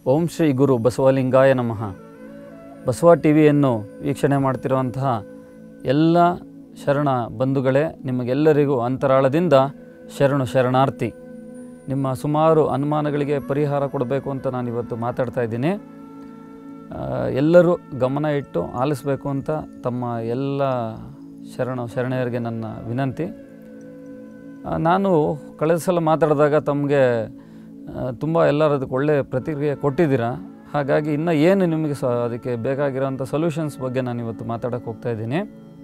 ಓಂ ಶ್ರೀ ಗುರು ಬಸವಲಿಂಗಾಯ ನಮಃ ಬಸವ ಟಿ ವಿಯನ್ನು ವೀಕ್ಷಣೆ ಮಾಡ್ತಿರುವಂತಹ ಎಲ್ಲ ಶರಣ ಬಂಧುಗಳೇ ನಿಮಗೆಲ್ಲರಿಗೂ ಅಂತರಾಳದಿಂದ ಶರಣು ಶರಣಾರ್ಥಿ ನಿಮ್ಮ ಸುಮಾರು ಅನುಮಾನಗಳಿಗೆ ಪರಿಹಾರ ಕೊಡಬೇಕು ಅಂತ ನಾನು ಇವತ್ತು ಮಾತಾಡ್ತಾ ಇದ್ದೀನಿ ಆ, ಎಲ್ಲರೂ ಗಮನ ಇಟ್ಟು ಆಲಿಸಬೇಕು ಅಂತ ತಮ್ಮ ಎಲ್ಲ ಶರಣ ಶರಣೆಯರಿಗೆ ನನ್ನ ವಿನಂತಿ ಆ, ನಾನು ಕಳೆದ ಸಲ ಮಾತಾಡಿದಾಗ ತಮಗೆ ತುಂಬ ಎಲ್ಲರೂ ಅದಕ್ಕೆ ಒಳ್ಳೆಯ ಪ್ರತಿಕ್ರಿಯೆ ಕೊಟ್ಟಿದ್ದೀರಾ ಹಾಗಾಗಿ ಇನ್ನು ಏನು ನಿಮಗೆ ಸ ಅದಕ್ಕೆ ಬೇಕಾಗಿರೋಂಥ ಸೊಲ್ಯೂಷನ್ಸ್ ಬಗ್ಗೆ ನಾನು ಇವತ್ತು ಮಾತಾಡೋಕ್ಕೆ ಹೋಗ್ತಾ ಇದ್ದೀನಿ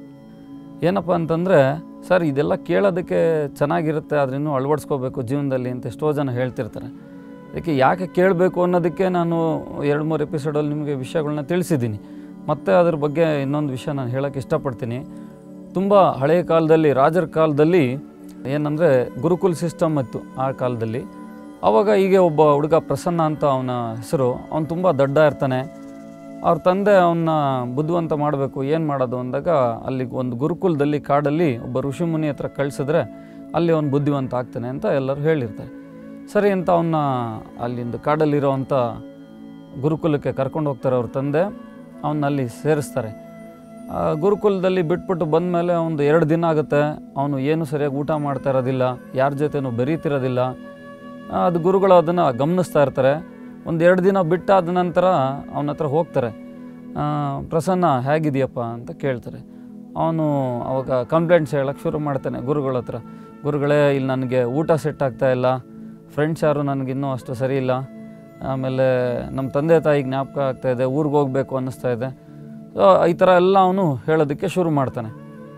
ಏನಪ್ಪ ಅಂತಂದರೆ ಸರ್ ಇದೆಲ್ಲ ಕೇಳೋದಕ್ಕೆ ಚೆನ್ನಾಗಿರುತ್ತೆ ಆದರೆ ಇನ್ನೂ ಅಳವಡಿಸ್ಕೋಬೇಕು ಜೀವನದಲ್ಲಿ ಅಂತ ಎಷ್ಟೋ ಜನ ಹೇಳ್ತಿರ್ತಾರೆ ಅದಕ್ಕೆ ಯಾಕೆ ಕೇಳಬೇಕು ಅನ್ನೋದಕ್ಕೆ ನಾನು ಎರಡು ಮೂರು ಎಪಿಸೋಡಲ್ಲಿ ನಿಮಗೆ ವಿಷಯಗಳನ್ನ ತಿಳಿಸಿದ್ದೀನಿ ಮತ್ತು ಅದ್ರ ಬಗ್ಗೆ ಇನ್ನೊಂದು ವಿಷಯ ನಾನು ಹೇಳೋಕ್ಕೆ ಇಷ್ಟಪಡ್ತೀನಿ ತುಂಬ ಹಳೆಯ ಕಾಲದಲ್ಲಿ ರಾಜರ ಕಾಲದಲ್ಲಿ ಏನಂದರೆ ಗುರುಕುಲ್ ಸಿಸ್ಟಮ್ ಇತ್ತು ಆ ಕಾಲದಲ್ಲಿ ಆವಾಗ ಹೀಗೆ ಒಬ್ಬ ಹುಡುಗ ಪ್ರಸನ್ನ ಅಂತ ಅವನ ಹೆಸರು ಅವನು ತುಂಬ ದಡ್ಡ ಇರ್ತಾನೆ ಅವ್ರ ತಂದೆ ಅವನ್ನ ಬುದ್ಧಿವಂತ ಮಾಡಬೇಕು ಏನು ಮಾಡೋದು ಅಂದಾಗ ಅಲ್ಲಿ ಒಂದು ಗುರುಕುಲದಲ್ಲಿ ಕಾಡಲ್ಲಿ ಒಬ್ಬ ಋಷಿಮುನಿ ಹತ್ರ ಕಳಿಸಿದ್ರೆ ಅಲ್ಲಿ ಅವನು ಬುದ್ಧಿವಂತ ಆಗ್ತಾನೆ ಅಂತ ಎಲ್ಲರೂ ಹೇಳಿರ್ತಾರೆ ಸರಿ ಅಂತ ಅವನ್ನ ಅಲ್ಲಿಂದ ಕಾಡಲ್ಲಿರೋವಂಥ ಗುರುಕುಲಕ್ಕೆ ಕರ್ಕೊಂಡು ಹೋಗ್ತಾರೆ ಅವ್ರ ತಂದೆ ಅವನ್ನ ಅಲ್ಲಿ ಸೇರಿಸ್ತಾರೆ ಆ, ಗುರುಕುಲದಲ್ಲಿ ಬಿಟ್ಬಿಟ್ಟು ಬಂದಮೇಲೆ ಒಂದು ಎರಡು ದಿನ ಆಗುತ್ತೆ ಅವನು ಏನು ಸರಿಯಾಗಿ ಊಟ ಮಾಡ್ತಾ ಇರೋದಿಲ್ಲ ಯಾರ ಜೊತೆನೂ ಬೆರೀತಿರೋದಿಲ್ಲ ಆ, ಅದು ಗುರುಗಳು ಅದನ್ನು ಗಮನಿಸ್ತಾ ಇರ್ತಾರೆ ಒಂದು ಎರಡು ದಿನ ಬಿಟ್ಟಾದ ನಂತರ ಅವನ ಹತ್ರ ಹೋಗ್ತಾರೆ ಆ, ಪ್ರಸನ್ನ ಹೇಗಿದೆಯಪ್ಪ ಅಂತ ಕೇಳ್ತಾರೆ ಅವನು ಅವಾಗ ಕಂಪ್ಲೇಂಟ್ಸ್ ಹೇಳಕ್ಕೆ ಶುರು ಮಾಡ್ತಾನೆ ಗುರುಗಳ ಹತ್ರ ಗುರುಗಳೇ ಇಲ್ಲಿ ನನಗೆ ಊಟ ಸೆಟ್ ಆಗ್ತಾ ಇಲ್ಲ ಫ್ರೆಂಡ್ಸ್ ಯಾರು ನನಗಿನ್ನೂ ಅಷ್ಟು ಸರಿ ಇಲ್ಲ ಆಮೇಲೆ ನಮ್ಮ ತಂದೆ ತಾಯಿ ಜ್ಞಾಪಕ ಆಗ್ತಾ ಇದೆ ಊರಿಗೆ ಹೋಗಬೇಕು ಅನ್ನಿಸ್ತಾ ಇದೆ ಸೊ ಈ ಥರ ಎಲ್ಲ ಅವನು ಹೇಳೋದಕ್ಕೆ ಶುರು ಮಾಡ್ತಾನೆ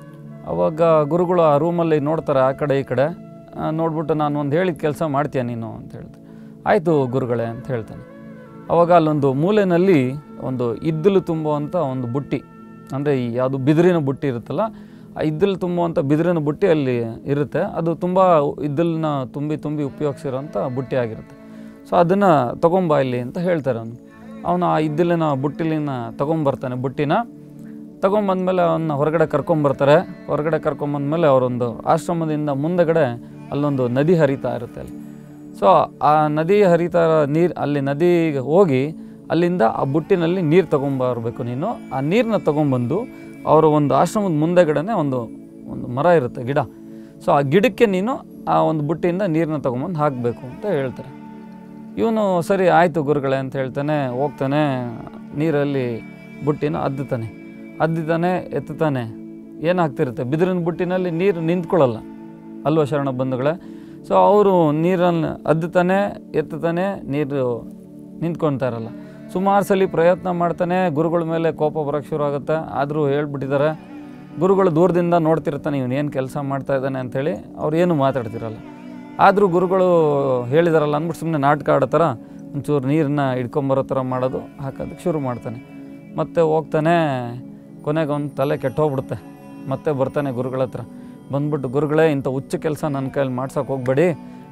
ಅವಾಗ ಗುರುಗಳು ಆ ರೂಮಲ್ಲಿ ನೋಡ್ತಾರೆ ಆ ಕಡೆ ಈ ಕಡೆ ಆ, ನೋಡ್ಬಿಟ್ಟು ನಾನು ಒಂದು ಹೇಳಿದ ಕೆಲಸ ಮಾಡ್ತೀಯ ನೀನು ಅಂತ ಹೇಳ್ತಾರೆ ಆಯಿತು ಗುರುಗಳೇ ಅಂತ ಹೇಳ್ತಾನೆ ಅವಾಗ ಅಲ್ಲೊಂದು ಮೂಲೆಯಲ್ಲಿ ಒಂದು ಇದ್ದಲು ತುಂಬುವಂಥ ಒಂದು ಬುಟ್ಟಿ ಅಂದರೆ ಈ ಯಾವುದು ಬಿದಿರಿನ ಬುಟ್ಟಿ ಇರುತ್ತಲ್ಲ ಆ ಇದ್ದಲು ತುಂಬುವಂಥ ಬಿದಿರಿನ ಬುಟ್ಟಿ ಅಲ್ಲಿ ಇರುತ್ತೆ ಅದು ತುಂಬ ಇದ್ದಲನ್ನ ತುಂಬಿ ತುಂಬಿ ಉಪಯೋಗಿಸಿರೋಂಥ ಬುಟ್ಟಿ ಆಗಿರುತ್ತೆ ಸೊ ಅದನ್ನು ತೊಗೊಂಬಾ ಇಲ್ಲಿ ಅಂತ ಹೇಳ್ತಾರೆ ಅವನು ಅವನು ಆ ಇದ್ದಲಿನ ಬುಟ್ಟಿಲಿನ ತೊಗೊಂಬರ್ತಾನೆ ಬುಟ್ಟಿನ ತೊಗೊಂಬಂದ್ಮೇಲೆ ಅವನ್ನ ಹೊರಗಡೆ ಕರ್ಕೊಂಬರ್ತಾರೆ ಹೊರಗಡೆ ಕರ್ಕೊಂಬಂದ್ಮೇಲೆ ಅವರೊಂದು ಆಶ್ರಮದಿಂದ ಮುಂದಗಡೆ ಅಲ್ಲೊಂದು ನದಿ ಹರಿತಾ ಇರುತ್ತೆ ಅಲ್ಲಿ ಸೊ ಆ ನದಿ ಹರಿತಾ ನೀರು ಅಲ್ಲಿ ನದಿಗೆ ಹೋಗಿ ಅಲ್ಲಿಂದ ಆ ಬುಟ್ಟಿನಲ್ಲಿ ನೀರು ತೊಗೊಂಬರ್ಬೇಕು ನೀನು ಆ ನೀರನ್ನ ತೊಗೊಂಬಂದು ಅವರ ಒಂದು ಆಶ್ರಮದ ಮುಂದೆಗಡೆನೆ ಒಂದು ಒಂದು ಮರ ಇರುತ್ತೆ ಗಿಡ ಸೊ ಆ ಗಿಡಕ್ಕೆ ನೀನು ಆ ಒಂದು ಬುಟ್ಟಿಯಿಂದ ನೀರನ್ನ ತೊಗೊಂಬಂದು ಹಾಕಬೇಕು ಅಂತ ಹೇಳ್ತಾರೆ ಇವನು ಸರಿ ಆಯಿತು ಗುರುಗಳೇ ಅಂತ ಹೇಳ್ತಾನೆ ಹೋಗ್ತಾನೆ ನೀರಲ್ಲಿ ಬುಟ್ಟಿನ ಅದ್ದುತ್ತಾನೆ ಅದ್ದಿತಾನೆ ಎತ್ತುತ್ತಾನೆ ಏನಾಗ್ತಿರುತ್ತೆ ಬಿದಿರಿನ ಬುಟ್ಟಿನಲ್ಲಿ ನೀರು ನಿಂತ್ಕೊಳ್ಳಲ್ಲ ಅಲ್ವಾ ಶರಣ ಬಂಧುಗಳೇ ಸೊ ಅವರು ನೀರನ್ನು ಅದ್ದುತ್ತಾನೆ ಎತ್ತುತ್ತಾನೆ ನೀರು ನಿಂತ್ಕೊಳ್ತಾ ಇರಲ್ಲ ಸುಮಾರು ಸಲ ಪ್ರಯತ್ನ ಮಾಡ್ತಾನೆ ಗುರುಗಳ ಮೇಲೆ ಕೋಪ ಬರೋಕ್ಕೆ ಶುರು ಆಗುತ್ತೆ ಆದರೂ ಹೇಳ್ಬಿಟ್ಟಿದ್ದಾರೆ ಗುರುಗಳು ದೂರದಿಂದ ನೋಡ್ತಿರ್ತಾನೆ ಇವನು ಏನು ಕೆಲಸ ಮಾಡ್ತಾ ಇದ್ದಾನೆ ಅಂಥೇಳಿ ಅವ್ರು ಏನು ಮಾತಾಡ್ತಿರಲ್ಲ ಆದರೂ ಗುರುಗಳು ಹೇಳಿದಾರಲ್ಲ ಅಂದ್ಬಿಟ್ಟು ಸುಮ್ಮನೆ ನಾಟಕ ಆಡೋ ಥರ ಒಂಚೂರು ನೀರನ್ನ ಹಿಡ್ಕೊಂಬರೋ ಥರ ಮಾಡೋದು ಹಾಕೋದಕ್ಕೆ ಶುರು ಮಾಡ್ತಾನೆ ಮತ್ತೆ ಹೋಗ್ತಾನೆ ಕೊನೆಗೆ ಅವ್ನ ತಲೆ ಕೆಟ್ಟೋಗ್ಬಿಡುತ್ತೆ ಮತ್ತೆ ಬರ್ತಾನೆ ಗುರುಗಳ ಹತ್ರ ಬಂದ್ಬಿಟ್ಟು ಗುರುಗಳೇ ಇಂಥ ಹುಚ್ಚು ಕೆಲಸ ನನ್ನ ಕೈಯಲ್ಲಿ ಮಾಡ್ಸೋಕೆ ಹೋಗಬೇಡಿ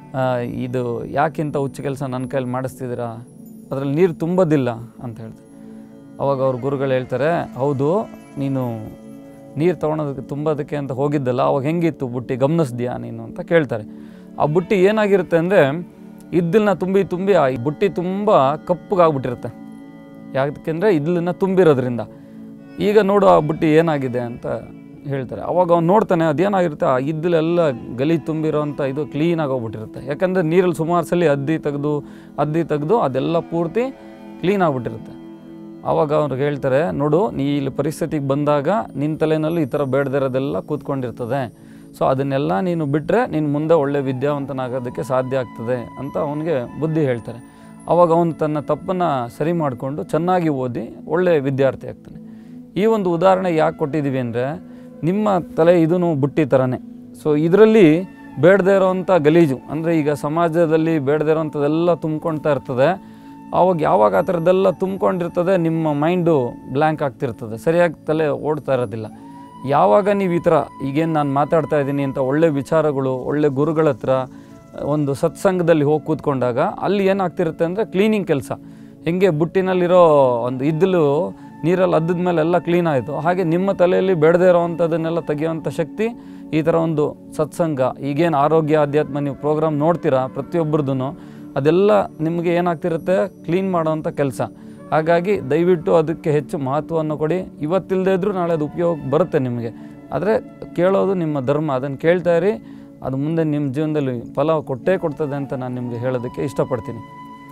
ಇದು ಯಾಕೆ ಇಂಥ ಹುಚ್ಚು ಕೆಲಸ ನನ್ನ ಕೈಯಲ್ಲಿ ಮಾಡಿಸ್ತಿದ್ದೀರಾ ಅದರಲ್ಲಿ ನೀರು ತುಂಬೋದಿಲ್ಲ ಅಂತ ಹೇಳ್ತಾರೆ ಅವಾಗ ಅವ್ರ ಗುರುಗಳು ಹೇಳ್ತಾರೆ ಹೌದು ನೀನು ನೀರು ತೊಗೊಳೋದಕ್ಕೆ ತುಂಬೋದಕ್ಕೆ ಅಂತ ಹೋಗಿದ್ದಲ್ಲ ಅವಾಗ ಹೆಂಗಿತ್ತು ಬುಟ್ಟಿ ಗಮನಿಸ್ದ್ಯಾ ನೀನು ಅಂತ ಕೇಳ್ತಾರೆ ಆ ಬುಟ್ಟಿ ಏನಾಗಿರುತ್ತೆ ಅಂದರೆ ಇದ್ದಲನ್ನ ತುಂಬಿ ತುಂಬಿ ಆ ಬುಟ್ಟಿ ತುಂಬ ಕಪ್ಪಗಾಗ್ಬಿಟ್ಟಿರುತ್ತೆ ಯಾಕೆಂದರೆ ಇದ್ದಲನ್ನ ತುಂಬಿರೋದ್ರಿಂದ ಈಗ ನೋಡು ಆ ಬುಟ್ಟಿ ಏನಾಗಿದೆ ಅಂತ ಹೇಳ್ತಾರೆ ಅವಾಗ ಅವ್ನು ನೋಡ್ತಾನೆ ಅದೇನಾಗಿರುತ್ತೆ ಆ ಇದ್ದಲೆಲ್ಲ ಗಲೀಜು ತುಂಬಿರೋಂಥ ಇದು ಕ್ಲೀನಾಗಿ ಹೋಗ್ಬಿಟ್ಟಿರುತ್ತೆ ಯಾಕಂದರೆ ನೀರಲ್ಲಿ ಸುಮಾರು ಸಲ ಅದ್ದಿ ತೆಗೆದು ಅದ್ದಿ ತೆಗೆದು ಅದೆಲ್ಲ ಪೂರ್ತಿ ಕ್ಲೀನ್ ಆಗಿಬಿಟ್ಟಿರುತ್ತೆ ಆವಾಗ ಅವ್ರಿಗೆ ಹೇಳ್ತಾರೆ ನೋಡು ನೀ ಇಲ್ಲಿ ಪರಿಸ್ಥಿತಿಗೆ ಬಂದಾಗ ನಿನ್ನ ತಲೆನಲ್ಲೂ ಈ ಥರ ಬೇಡದಿರೋದೆಲ್ಲ ಕೂತ್ಕೊಂಡಿರ್ತದೆ ಸೊ ಅದನ್ನೆಲ್ಲ ನೀನು ಬಿಟ್ಟರೆ ನೀನು ಮುಂದೆ ಒಳ್ಳೆ ವಿದ್ಯಾವಂತನಾಗೋದಕ್ಕೆ ಸಾಧ್ಯ ಆಗ್ತದೆ ಅಂತ ಅವನಿಗೆ ಬುದ್ಧಿ ಹೇಳ್ತಾರೆ ಆವಾಗ ಅವನು ತನ್ನ ತಪ್ಪನ್ನು ಸರಿ ಮಾಡಿಕೊಂಡು ಚೆನ್ನಾಗಿ ಓದಿ ಒಳ್ಳೆಯ ವಿದ್ಯಾರ್ಥಿ ಆಗ್ತಾನೆ ಈ ಒಂದು ಉದಾಹರಣೆ ಯಾಕೆ ಕೊಟ್ಟಿದ್ದೀವಿ ಅಂದರೆ ನಿಮ್ಮ ತಲೆ ಇದೂ ಬುಟ್ಟಿ ಥರನೇ ಸೊ ಇದರಲ್ಲಿ ಬೇಡದೇ ಇರೋವಂಥ ಗಲೀಜು ಅಂದರೆ ಈಗ ಸಮಾಜದಲ್ಲಿ ಬೇಡದೇ ಇರೋವಂಥದ್ದೆಲ್ಲ ತುಂಬ್ಕೊಳ್ತಾ ಇರ್ತದೆ ಆವಾಗ ಯಾವಾಗ ಆ ಥರದ್ದೆಲ್ಲ ತುಂಬ್ಕೊಂಡಿರ್ತದೆ ನಿಮ್ಮ ಮೈಂಡು ಬ್ಲ್ಯಾಂಕ್ ಆಗ್ತಿರ್ತದೆ ಸರಿಯಾಗಿ ತಲೆ ಓಡ್ತಾ ಇರೋದಿಲ್ಲ ಯಾವಾಗ ನೀವು ಈ ಥರ ಈಗೇನು ನಾನು ಮಾತಾಡ್ತಾ ಇದ್ದೀನಿ ಅಂತ ಒಳ್ಳೆ ವಿಚಾರಗಳು ಒಳ್ಳೆ ಗುರುಗಳ ಹತ್ರ ಒಂದು ಸತ್ಸಂಗದಲ್ಲಿ ಹೋಗಿ ಕೂತ್ಕೊಂಡಾಗ ಅಲ್ಲಿ ಏನಾಗ್ತಿರುತ್ತೆ ಅಂದರೆ ಕ್ಲೀನಿಂಗ್ ಕೆಲಸ ಹೆಂಗೆ ಬುಟ್ಟಿನಲ್ಲಿರೋ ಒಂದು ಇದ್ದಲು ನೀರಲ್ಲಿ ಅದ್ದದ ಮೇಲೆ ಎಲ್ಲ ಕ್ಲೀನ್ ಆಯಿತು ಹಾಗೆ ನಿಮ್ಮ ತಲೆಯಲ್ಲಿ ಬೆಳೆದೇ ಇರೋವಂಥದ್ದನ್ನೆಲ್ಲ ತೆಗೆಯುವಂಥ ಶಕ್ತಿ ಈ ಥರ ಒಂದು ಸತ್ಸಂಗ ಈಗೇನು ಆರೋಗ್ಯ ಅಧ್ಯಾತ್ಮ ನೀವು ಪ್ರೋಗ್ರಾಮ್ ನೋಡ್ತೀರಾ ಪ್ರತಿಯೊಬ್ಬರದ್ದು ಅದೆಲ್ಲ ನಿಮಗೆ ಏನಾಗ್ತಿರುತ್ತೆ ಕ್ಲೀನ್ ಮಾಡೋವಂಥ ಕೆಲಸ ಹಾಗಾಗಿ ದಯವಿಟ್ಟು ಅದಕ್ಕೆ ಹೆಚ್ಚು ಮಹತ್ವವನ್ನು ಕೊಡಿ ಇವತ್ತಿಲ್ಲದೆ ಇದ್ದರೂ ನಾಳೆ ಅದು ಉಪಯೋಗ ಬರುತ್ತೆ ನಿಮಗೆ ಆದರೆ ಕೇಳೋದು ನಿಮ್ಮ ಧರ್ಮ ಅದನ್ನು ಕೇಳ್ತಾ ಇರಿ ಅದು ಮುಂದೆ ನಿಮ್ಮ ಜೀವನದಲ್ಲಿ ಫಲ ಕೊಟ್ಟೇ ಕೊಡ್ತದೆ ಅಂತ ನಾನು ನಿಮಗೆ ಹೇಳೋದಕ್ಕೆ ಇಷ್ಟಪಡ್ತೀನಿ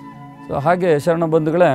ಸೊ ಹಾಗೆ ಶರಣ ಬಂಧುಗಳೇ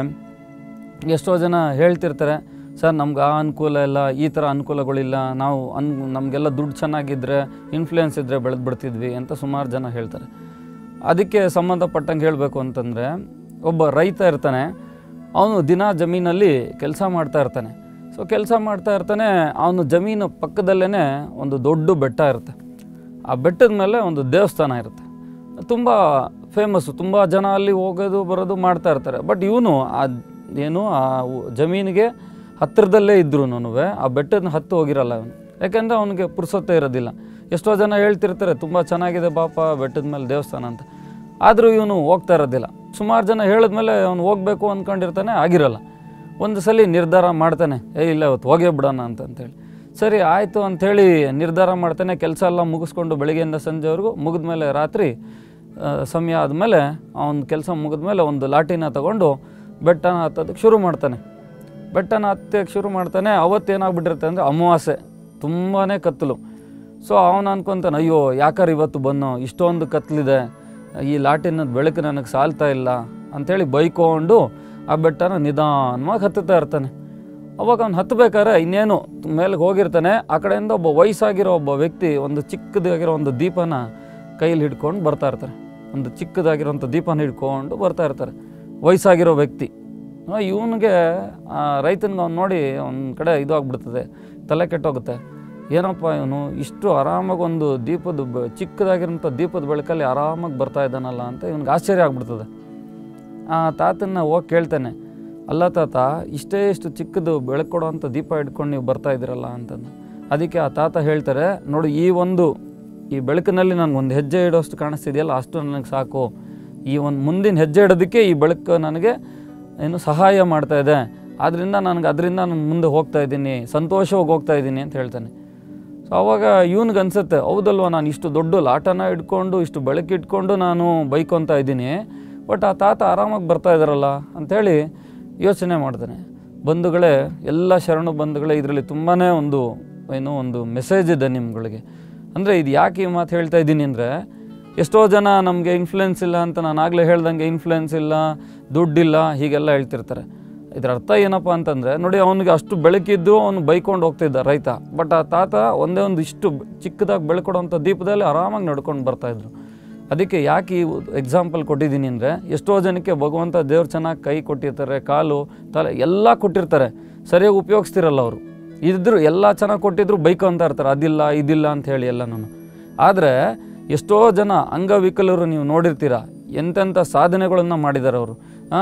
ಎಷ್ಟೋ ಜನ ಹೇಳ್ತಿರ್ತಾರೆ ಸರ್ ನಮ್ಗೆ ಆ ಅನುಕೂಲ ಇಲ್ಲ ಈ ಥರ ಅನುಕೂಲಗಳಿಲ್ಲ ನಾವು ಅನ್ ನಮಗೆಲ್ಲ ದುಡ್ಡು ಚೆನ್ನಾಗಿದ್ದರೆ ಇನ್ಫ್ಲೂಯೆನ್ಸ್ ಇದ್ದರೆ ಬೆಳೆದು ಬಿಡ್ತಿದ್ವಿ ಅಂತ ಸುಮಾರು ಜನ ಹೇಳ್ತಾರೆ ಅದಕ್ಕೆ ಸಂಬಂಧಪಟ್ಟಂಗೆ ಹೇಳಬೇಕು ಅಂತಂದರೆ ಒಬ್ಬ ರೈತ ಇರ್ತಾನೆ ಅವನು ದಿನ ಜಮೀನಲ್ಲಿ ಕೆಲಸ ಮಾಡ್ತಾ ಇರ್ತಾನೆ ಸೊ ಕೆಲಸ ಮಾಡ್ತಾ ಇರ್ತಾನೆ ಅವನು ಜಮೀನು ಪಕ್ಕದಲ್ಲೇ ಒಂದು ದೊಡ್ಡ ಬೆಟ್ಟ ಇರುತ್ತೆ ಆ ಬೆಟ್ಟದ ಮೇಲೆ ಒಂದು ದೇವಸ್ಥಾನ ಇರುತ್ತೆ ತುಂಬ ಫೇಮಸ್ಸು ತುಂಬ ಜನ ಅಲ್ಲಿ ಹೋಗೋದು ಬರೋದು ಮಾಡ್ತಾ ಇರ್ತಾರೆ ಬಟ್ ಇವನು ಆ ಏನು ಆ ಉ- ಜಮೀನಿಗೆ ಹತ್ತಿರದಲ್ಲೇ ಇದ್ರೂ ಆ ಬೆಟ್ಟದ ಹತ್ತು ಹೋಗಿರಲ್ಲ ಅವನು ಯಾಕೆಂದರೆ ಅವನಿಗೆ ಪುರ್ಸೊತ್ತೇ ಇರೋದಿಲ್ಲ ಎಷ್ಟೋ ಜನ ಹೇಳ್ತಿರ್ತಾರೆ ತುಂಬ ಚೆನ್ನಾಗಿದೆ ಪಾಪ ಬೆಟ್ಟದ ಮೇಲೆ ದೇವಸ್ಥಾನ ಅಂತ ಆದರೂ ಇವನು ಹೋಗ್ತಾ ಇರೋದಿಲ್ಲ ಸುಮಾರು ಜನ ಹೇಳಿದ್ಮೇಲೆ ಅವನು ಹೋಗಬೇಕು ಅಂದ್ಕೊಂಡಿರ್ತಾನೆ ಆಗಿರಲ್ಲ ಒಂದು ಸಲ ನಿರ್ಧಾರ ಮಾಡ್ತಾನೆ ಏ ಇಲ್ಲ ಇವತ್ತು ಹೋಗೇ ಬಿಡೋಣ ಅಂತ ಅಂತೇಳಿ ಸರಿ ಆಯಿತು ಅಂಥೇಳಿ ನಿರ್ಧಾರ ಮಾಡ್ತಾನೆ ಕೆಲಸ ಎಲ್ಲ ಮುಗಿಸ್ಕೊಂಡು ಬೆಳಿಗ್ಗೆಯಿಂದ ಸಂಜೆವರೆಗೂ ಮುಗಿದ್ಮೇಲೆ ರಾತ್ರಿ ಆ, ಸಮಯ ಆದಮೇಲೆ ಅವನ ಕೆಲಸ ಮುಗಿದ್ಮೇಲೆ ಒಂದು ಲಾಟಿನ ತಗೊಂಡು ಬೆಟ್ಟನ ಹತ್ತೋದಕ್ಕೆ ಶುರು ಮಾಡ್ತಾನೆ ಬೆಟ್ಟನ ಹತ್ತಕ್ಕೆ ಶುರು ಮಾಡ್ತಾನೆ ಅವತ್ತೇನಾಗ್ಬಿಟ್ಟಿರುತ್ತೆ ಅಂದರೆ ಅಮಾವಾಸ್ಯೆ ತುಂಬಾ ಕತ್ತಲು ಸೊ ಅವನು ಅನ್ಕೊತಾನೆ ಅಯ್ಯೋ ಯಾಕಾರ ಇವತ್ತು ಬನ್ನೋ ಇಷ್ಟೊಂದು ಕತ್ಲಿದೆ ಈ ಲಾಟಿನ ಬೆಳಕು ನನಗೆ ಸಾಲ್ತಾ ಇಲ್ಲ ಅಂಥೇಳಿ ಬೈಕೊಂಡು ಆ ಬೆಟ್ಟನ ನಿಧಾನವಾಗಿ ಹತ್ತುತ್ತಾ ಇರ್ತಾನೆ ಅವಾಗ ಅವ್ನು ಹತ್ತಬೇಕಾದ್ರೆ ಇನ್ನೇನು ಮೇಲೆಗೆ ಹೋಗಿರ್ತಾನೆ ಆ ಕಡೆಯಿಂದ ಒಬ್ಬ ವಯಸ್ಸಾಗಿರೋ ಒಬ್ಬ ವ್ಯಕ್ತಿ ಒಂದು ಚಿಕ್ಕದಾಗಿರೋ ಒಂದು ದೀಪನ ಕೈಯಲ್ಲಿ ಹಿಡ್ಕೊಂಡು ಬರ್ತಾ ಇರ್ತಾರೆ ಒಂದು ಚಿಕ್ಕದಾಗಿರೋಂಥ ದೀಪನ ಹಿಡ್ಕೊಂಡು ಬರ್ತಾ ಇರ್ತಾರೆ ವಯಸ್ಸಾಗಿರೋ ವ್ಯಕ್ತಿ ಇವನಿಗೆ ರೈತನಿಗೆ ಅವ್ನು ನೋಡಿ ಒಂದು ಕಡೆ ಇದು ಆಗ್ಬಿಡ್ತದೆ ತಲೆ ಕೆಟ್ಟೋಗುತ್ತೆ ಏನಪ್ಪ ಇವನು ಇಷ್ಟು ಆರಾಮಾಗಿ ಒಂದು ದೀಪದ ಬ ಚಿಕ್ಕದಾಗಿರೋಂಥ ದೀಪದ ಬೆಳಕಲ್ಲಿ ಆರಾಮಾಗಿ ಬರ್ತಾ ಇದ್ದಾನಲ್ಲ ಅಂತ ಇವನಿಗೆ ಆಶ್ಚರ್ಯ ಆಗ್ಬಿಡ್ತದೆ ಆ ತಾತನ್ನ ಹೋಗಿ ಕೇಳ್ತಾನೆ ಅಲ್ಲ ತಾತ ಇಷ್ಟೇ ಇಷ್ಟು ಚಿಕ್ಕದು ಬೆಳಕು ಕೊಡೋವಂಥ ದೀಪ ಹಿಡ್ಕೊಂಡು ನೀವು ಬರ್ತಾ ಇದ್ದೀರಲ್ಲ ಅಂತಂದು ಅದಕ್ಕೆ ಆ ತಾತ ಹೇಳ್ತಾರೆ ನೋಡಿ ಈ ಒಂದು ಈ ಬೆಳಕಿನಲ್ಲಿ ನನಗೆ ಒಂದು ಹೆಜ್ಜೆ ಇಡೋಷ್ಟು ಕಾಣಿಸ್ತಿದೆಯಲ್ಲ ಅಷ್ಟು ನನಗೆ ಸಾಕು ಈ ಒಂದು ಮುಂದಿನ ಹೆಜ್ಜೆ ಇಡೋದಕ್ಕೆ ಈ ಬೆಳಕು ನನಗೆ ಏನು ಸಹಾಯ ಮಾಡ್ತಾ ಇದೆ ಆದ್ದರಿಂದ ನನಗೆ ಅದರಿಂದ ನಾನು ಮುಂದೆ ಹೋಗ್ತಾ ಇದ್ದೀನಿ ಸಂತೋಷವಾಗಿ ಹೋಗ್ತಾ ಇದ್ದೀನಿ ಅಂತ ಹೇಳ್ತಾನೆ ಸೊ ಅವಾಗ ಇವನಿಗೆ ಅನ್ಸುತ್ತೆ ಹೌದಲ್ವ ನಾನು ಇಷ್ಟು ದೊಡ್ಡ ಲಾಟನ ಇಟ್ಕೊಂಡು ಇಷ್ಟು ಬೆಳಕಿಟ್ಕೊಂಡು ನಾನು ಬೈಕೊಂತ ಇದ್ದೀನಿ ಬಟ್ ಆ ತಾತ ಆರಾಮಾಗಿ ಬರ್ತಾ ಇದ್ದಾರಲ್ಲ ಅಂಥೇಳಿ ಯೋಚನೆ ಮಾಡ್ತಾನೆ ಬಂಧುಗಳೇ ಎಲ್ಲ ಶರಣು ಬಂಧುಗಳೇ ಇದರಲ್ಲಿ ತುಂಬಾ ಒಂದು ಏನು ಒಂದು ಮೆಸೇಜ್ ಇದೆ ನಿಮ್ಗಳಿಗೆ ಅಂದರೆ ಇದು ಯಾಕೆ ಈ ಮಾತು ಹೇಳ್ತಾ ಇದ್ದೀನಿ ಅಂದರೆ ಎಷ್ಟೋ ಜನ ನಮಗೆ ಇನ್ಫ್ಲುಯೆನ್ಸ್ ಇಲ್ಲ ಅಂತ ನಾನು ಆಗಲೇ ಹೇಳ್ದಂಗೆ ಇನ್ಫ್ಲುಯೆನ್ಸ್ ಇಲ್ಲ ದುಡ್ಡಿಲ್ಲ ಹೀಗೆಲ್ಲ ಹೇಳ್ತಿರ್ತಾರೆ ಇದರ ಅರ್ಥ ಏನಪ್ಪ ಅಂತಂದರೆ ನೋಡಿ ಅವನಿಗೆ ಅಷ್ಟು ಬೆಳಕಿದ್ದು ಅವನು ಬೈಕೊಂಡು ಹೋಗ್ತಿದ್ದ ರೈತ ಬಟ್ ಆ ತಾತ ಒಂದೇ ಒಂದು ಇಷ್ಟು ಚಿಕ್ಕದಾಗಿ ಬೆಳ್ಕೊಡೋಂಥ ದೀಪದಲ್ಲಿ ಆರಾಮಾಗಿ ನಡ್ಕೊಂಡು ಬರ್ತಾಯಿದ್ರು ಅದಕ್ಕೆ ಯಾಕೆ ಈ ಎಕ್ಸಾಂಪಲ್ ಕೊಟ್ಟಿದ್ದೀನಿ ಅಂದರೆ ಎಷ್ಟೋ ಜನಕ್ಕೆ ಭಗವಂತ ದೇವ್ರು ಚೆನ್ನಾಗಿ ಕೈ ಕೊಟ್ಟಿರ್ತಾರೆ ಕಾಲು ತಲೆ ಎಲ್ಲ ಕೊಟ್ಟಿರ್ತಾರೆ ಸರಿಯಾಗಿ ಉಪಯೋಗಿಸ್ತಿರಲ್ಲ ಅವರು ಇದ್ರು ಎಲ್ಲ ಚೆನ್ನಾಗಿ ಕೊಟ್ಟಿದ್ರು ಬೈಕೊಂತ ಇರ್ತಾರೆ ಅದಿಲ್ಲ ಇದಿಲ್ಲ ಅಂತ ಹೇಳಿ ಎಲ್ಲನೂ ಆದರೆ ಎಷ್ಟೋ ಜನ ಅಂಗವಿಕಲರು ನೀವು ನೋಡಿರ್ತೀರ ಎಂತೆಂಥ ಸಾಧನೆಗಳನ್ನು ಮಾಡಿದ್ದಾರೆ ಅವರು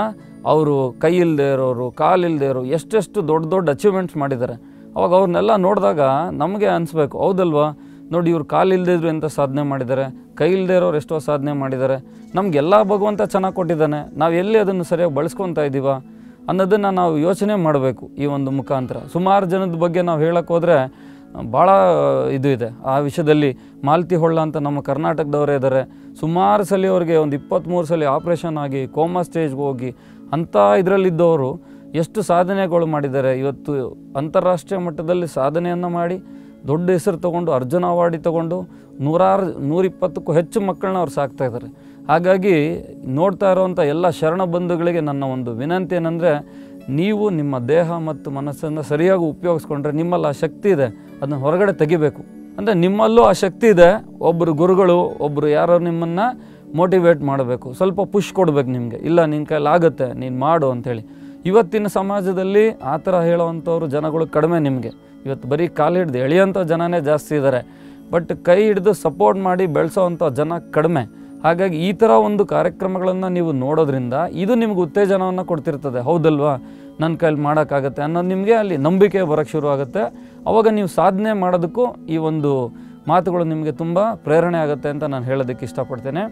ಅವರು ಕೈ ಇಲ್ಲದೆ ಇರೋರು ಕಾಲಿಲ್ಲದೆ ಇರೋರು ಎಷ್ಟೆಷ್ಟು ದೊಡ್ಡ ದೊಡ್ಡ ಅಚೀವ್ಮೆಂಟ್ಸ್ ಮಾಡಿದ್ದಾರೆ ಅವಾಗ ಅವ್ರನ್ನೆಲ್ಲ ನೋಡಿದಾಗ ನಮಗೆ ಅನಿಸ್ಬೇಕು ಹೌದಲ್ವಾ ನೋಡಿ ಇವ್ರು ಕಾಲಿಲ್ಲದೆ ಇದ್ರು ಎಂಥ ಸಾಧನೆ ಮಾಡಿದ್ದಾರೆ ಕೈ ಇಲ್ಲದೆ ಇರೋರು ಎಷ್ಟೋ ಸಾಧನೆ ಮಾಡಿದ್ದಾರೆ ನಮಗೆಲ್ಲ ಭಗವಂತ ಚೆನ್ನಾಗಿ ಕೊಟ್ಟಿದ್ದಾನೆ ನಾವು ಎಲ್ಲಿ ಅದನ್ನು ಸರಿಯಾಗಿ ಬಳಸ್ಕೊತಾ ಇದ್ದೀವ ಅನ್ನೋದನ್ನು ನಾವು ಯೋಚನೆ ಮಾಡಬೇಕು ಈ ಒಂದು ಮುಖಾಂತರ ಸುಮಾರು ಜನದ ಬಗ್ಗೆ ನಾವು ಹೇಳಕ್ಕೆ ಹೋದರೆ ಭಾಳ ಇದು ಇದೆ ಆ ವಿಷಯದಲ್ಲಿ ಮಾಲ್ತಿ ಹೊಳ್ಳ ಅಂತ ನಮ್ಮ ಕರ್ನಾಟಕದವರೇ ಇದ್ದಾರೆ ಸುಮಾರು ಸಲ ಅವ್ರಿಗೆ ಒಂದು ಇಪ್ಪತ್ತ್ಮೂರು ಸಲ ಆಪ್ರೇಷನ್ ಆಗಿ ಕೋಮಾ ಸ್ಟೇಜ್ಗೆ ಹೋಗಿ ಅಂಥ ಇದರಲ್ಲಿದ್ದವರು ಎಷ್ಟು ಸಾಧನೆಗಳು ಮಾಡಿದ್ದಾರೆ ಇವತ್ತು ಅಂತಾರಾಷ್ಟ್ರೀಯ ಮಟ್ಟದಲ್ಲಿ ಸಾಧನೆಯನ್ನು ಮಾಡಿ ದೊಡ್ಡ ಹೆಸರು ತಗೊಂಡು ಅರ್ಜುನ ಅವಾರ್ಡಿ ತಗೊಂಡು ನೂರಾರು ನೂರಿಪ್ಪತ್ತಕ್ಕೂ ಹೆಚ್ಚು ಮಕ್ಕಳನ್ನ ಅವ್ರು ಸಾಕ್ತಾ ಇದ್ದಾರೆ ಹಾಗಾಗಿ ನೋಡ್ತಾ ಇರೋವಂಥ ಎಲ್ಲ ಶರಣ ಬಂಧುಗಳಿಗೆ ನನ್ನ ಒಂದು ವಿನಂತಿ ಏನಂದರೆ ನೀವು ನಿಮ್ಮ ದೇಹ ಮತ್ತು ಮನಸ್ಸನ್ನು ಸರಿಯಾಗಿ ಉಪಯೋಗಿಸ್ಕೊಂಡ್ರೆ ನಿಮ್ಮಲ್ಲಿ ಆ ಶಕ್ತಿ ಇದೆ ಅದನ್ನು ಹೊರಗಡೆ ತೆಗಿಬೇಕು ಅಂದರೆ ನಿಮ್ಮಲ್ಲೂ ಆ ಶಕ್ತಿ ಇದೆ ಒಬ್ಬರು ಗುರುಗಳು ಒಬ್ಬರು ಯಾರೋ ನಿಮ್ಮನ್ನು ಮೋಟಿವೇಟ್ ಮಾಡಬೇಕು ಸ್ವಲ್ಪ ಪುಷ್ ಕೊಡಬೇಕು ನಿಮಗೆ ಇಲ್ಲ ನಿನ್ನ ಕೈಲಿ ಆಗುತ್ತೆ ನೀನು ಮಾಡು ಅಂಥೇಳಿ ಇವತ್ತಿನ ಸಮಾಜದಲ್ಲಿ ಆ ಥರ ಹೇಳೋವಂಥವ್ರು ಜನಗಳು ಕಡಿಮೆ ನಿಮಗೆ ಇವತ್ತು ಬರೀ ಕಾಲು ಹಿಡ್ದು ಎಳೆಯೋಂಥ ಜನನೇ ಜಾಸ್ತಿ ಇದ್ದಾರೆ ಬಟ್ ಕೈ ಹಿಡಿದು ಸಪೋರ್ಟ್ ಮಾಡಿ ಬೆಳೆಸೋವಂಥ ಜನ ಕಡಿಮೆ ಹಾಗಾಗಿ ಈ ಥರ ಒಂದು ಕಾರ್ಯಕ್ರಮಗಳನ್ನು ನೀವು ನೋಡೋದ್ರಿಂದ ಇದು ನಿಮ್ಗೆ ಉತ್ತೇಜನವನ್ನು ಕೊಡ್ತಿರ್ತದೆ ಹೌದಲ್ವಾ ನನ್ನ ಕೈಲಿ ಮಾಡೋಕ್ಕಾಗತ್ತೆ ಅನ್ನೋದು ನಿಮಗೆ ಅಲ್ಲಿ ನಂಬಿಕೆ ಬರೋಕ್ಕೆ ಶುರು ಆಗುತ್ತೆ ಅವಾಗ ನೀವು ಸಾಧನೆ ಮಾಡೋದಕ್ಕೂ ಈ ಒಂದು ಮಾತುಗಳು ನಿಮಗೆ ತುಂಬ ಪ್ರೇರಣೆ ಆಗುತ್ತೆ ಅಂತ ನಾನು ಹೇಳೋದಕ್ಕೆ ಇಷ್ಟಪಡ್ತೇನೆ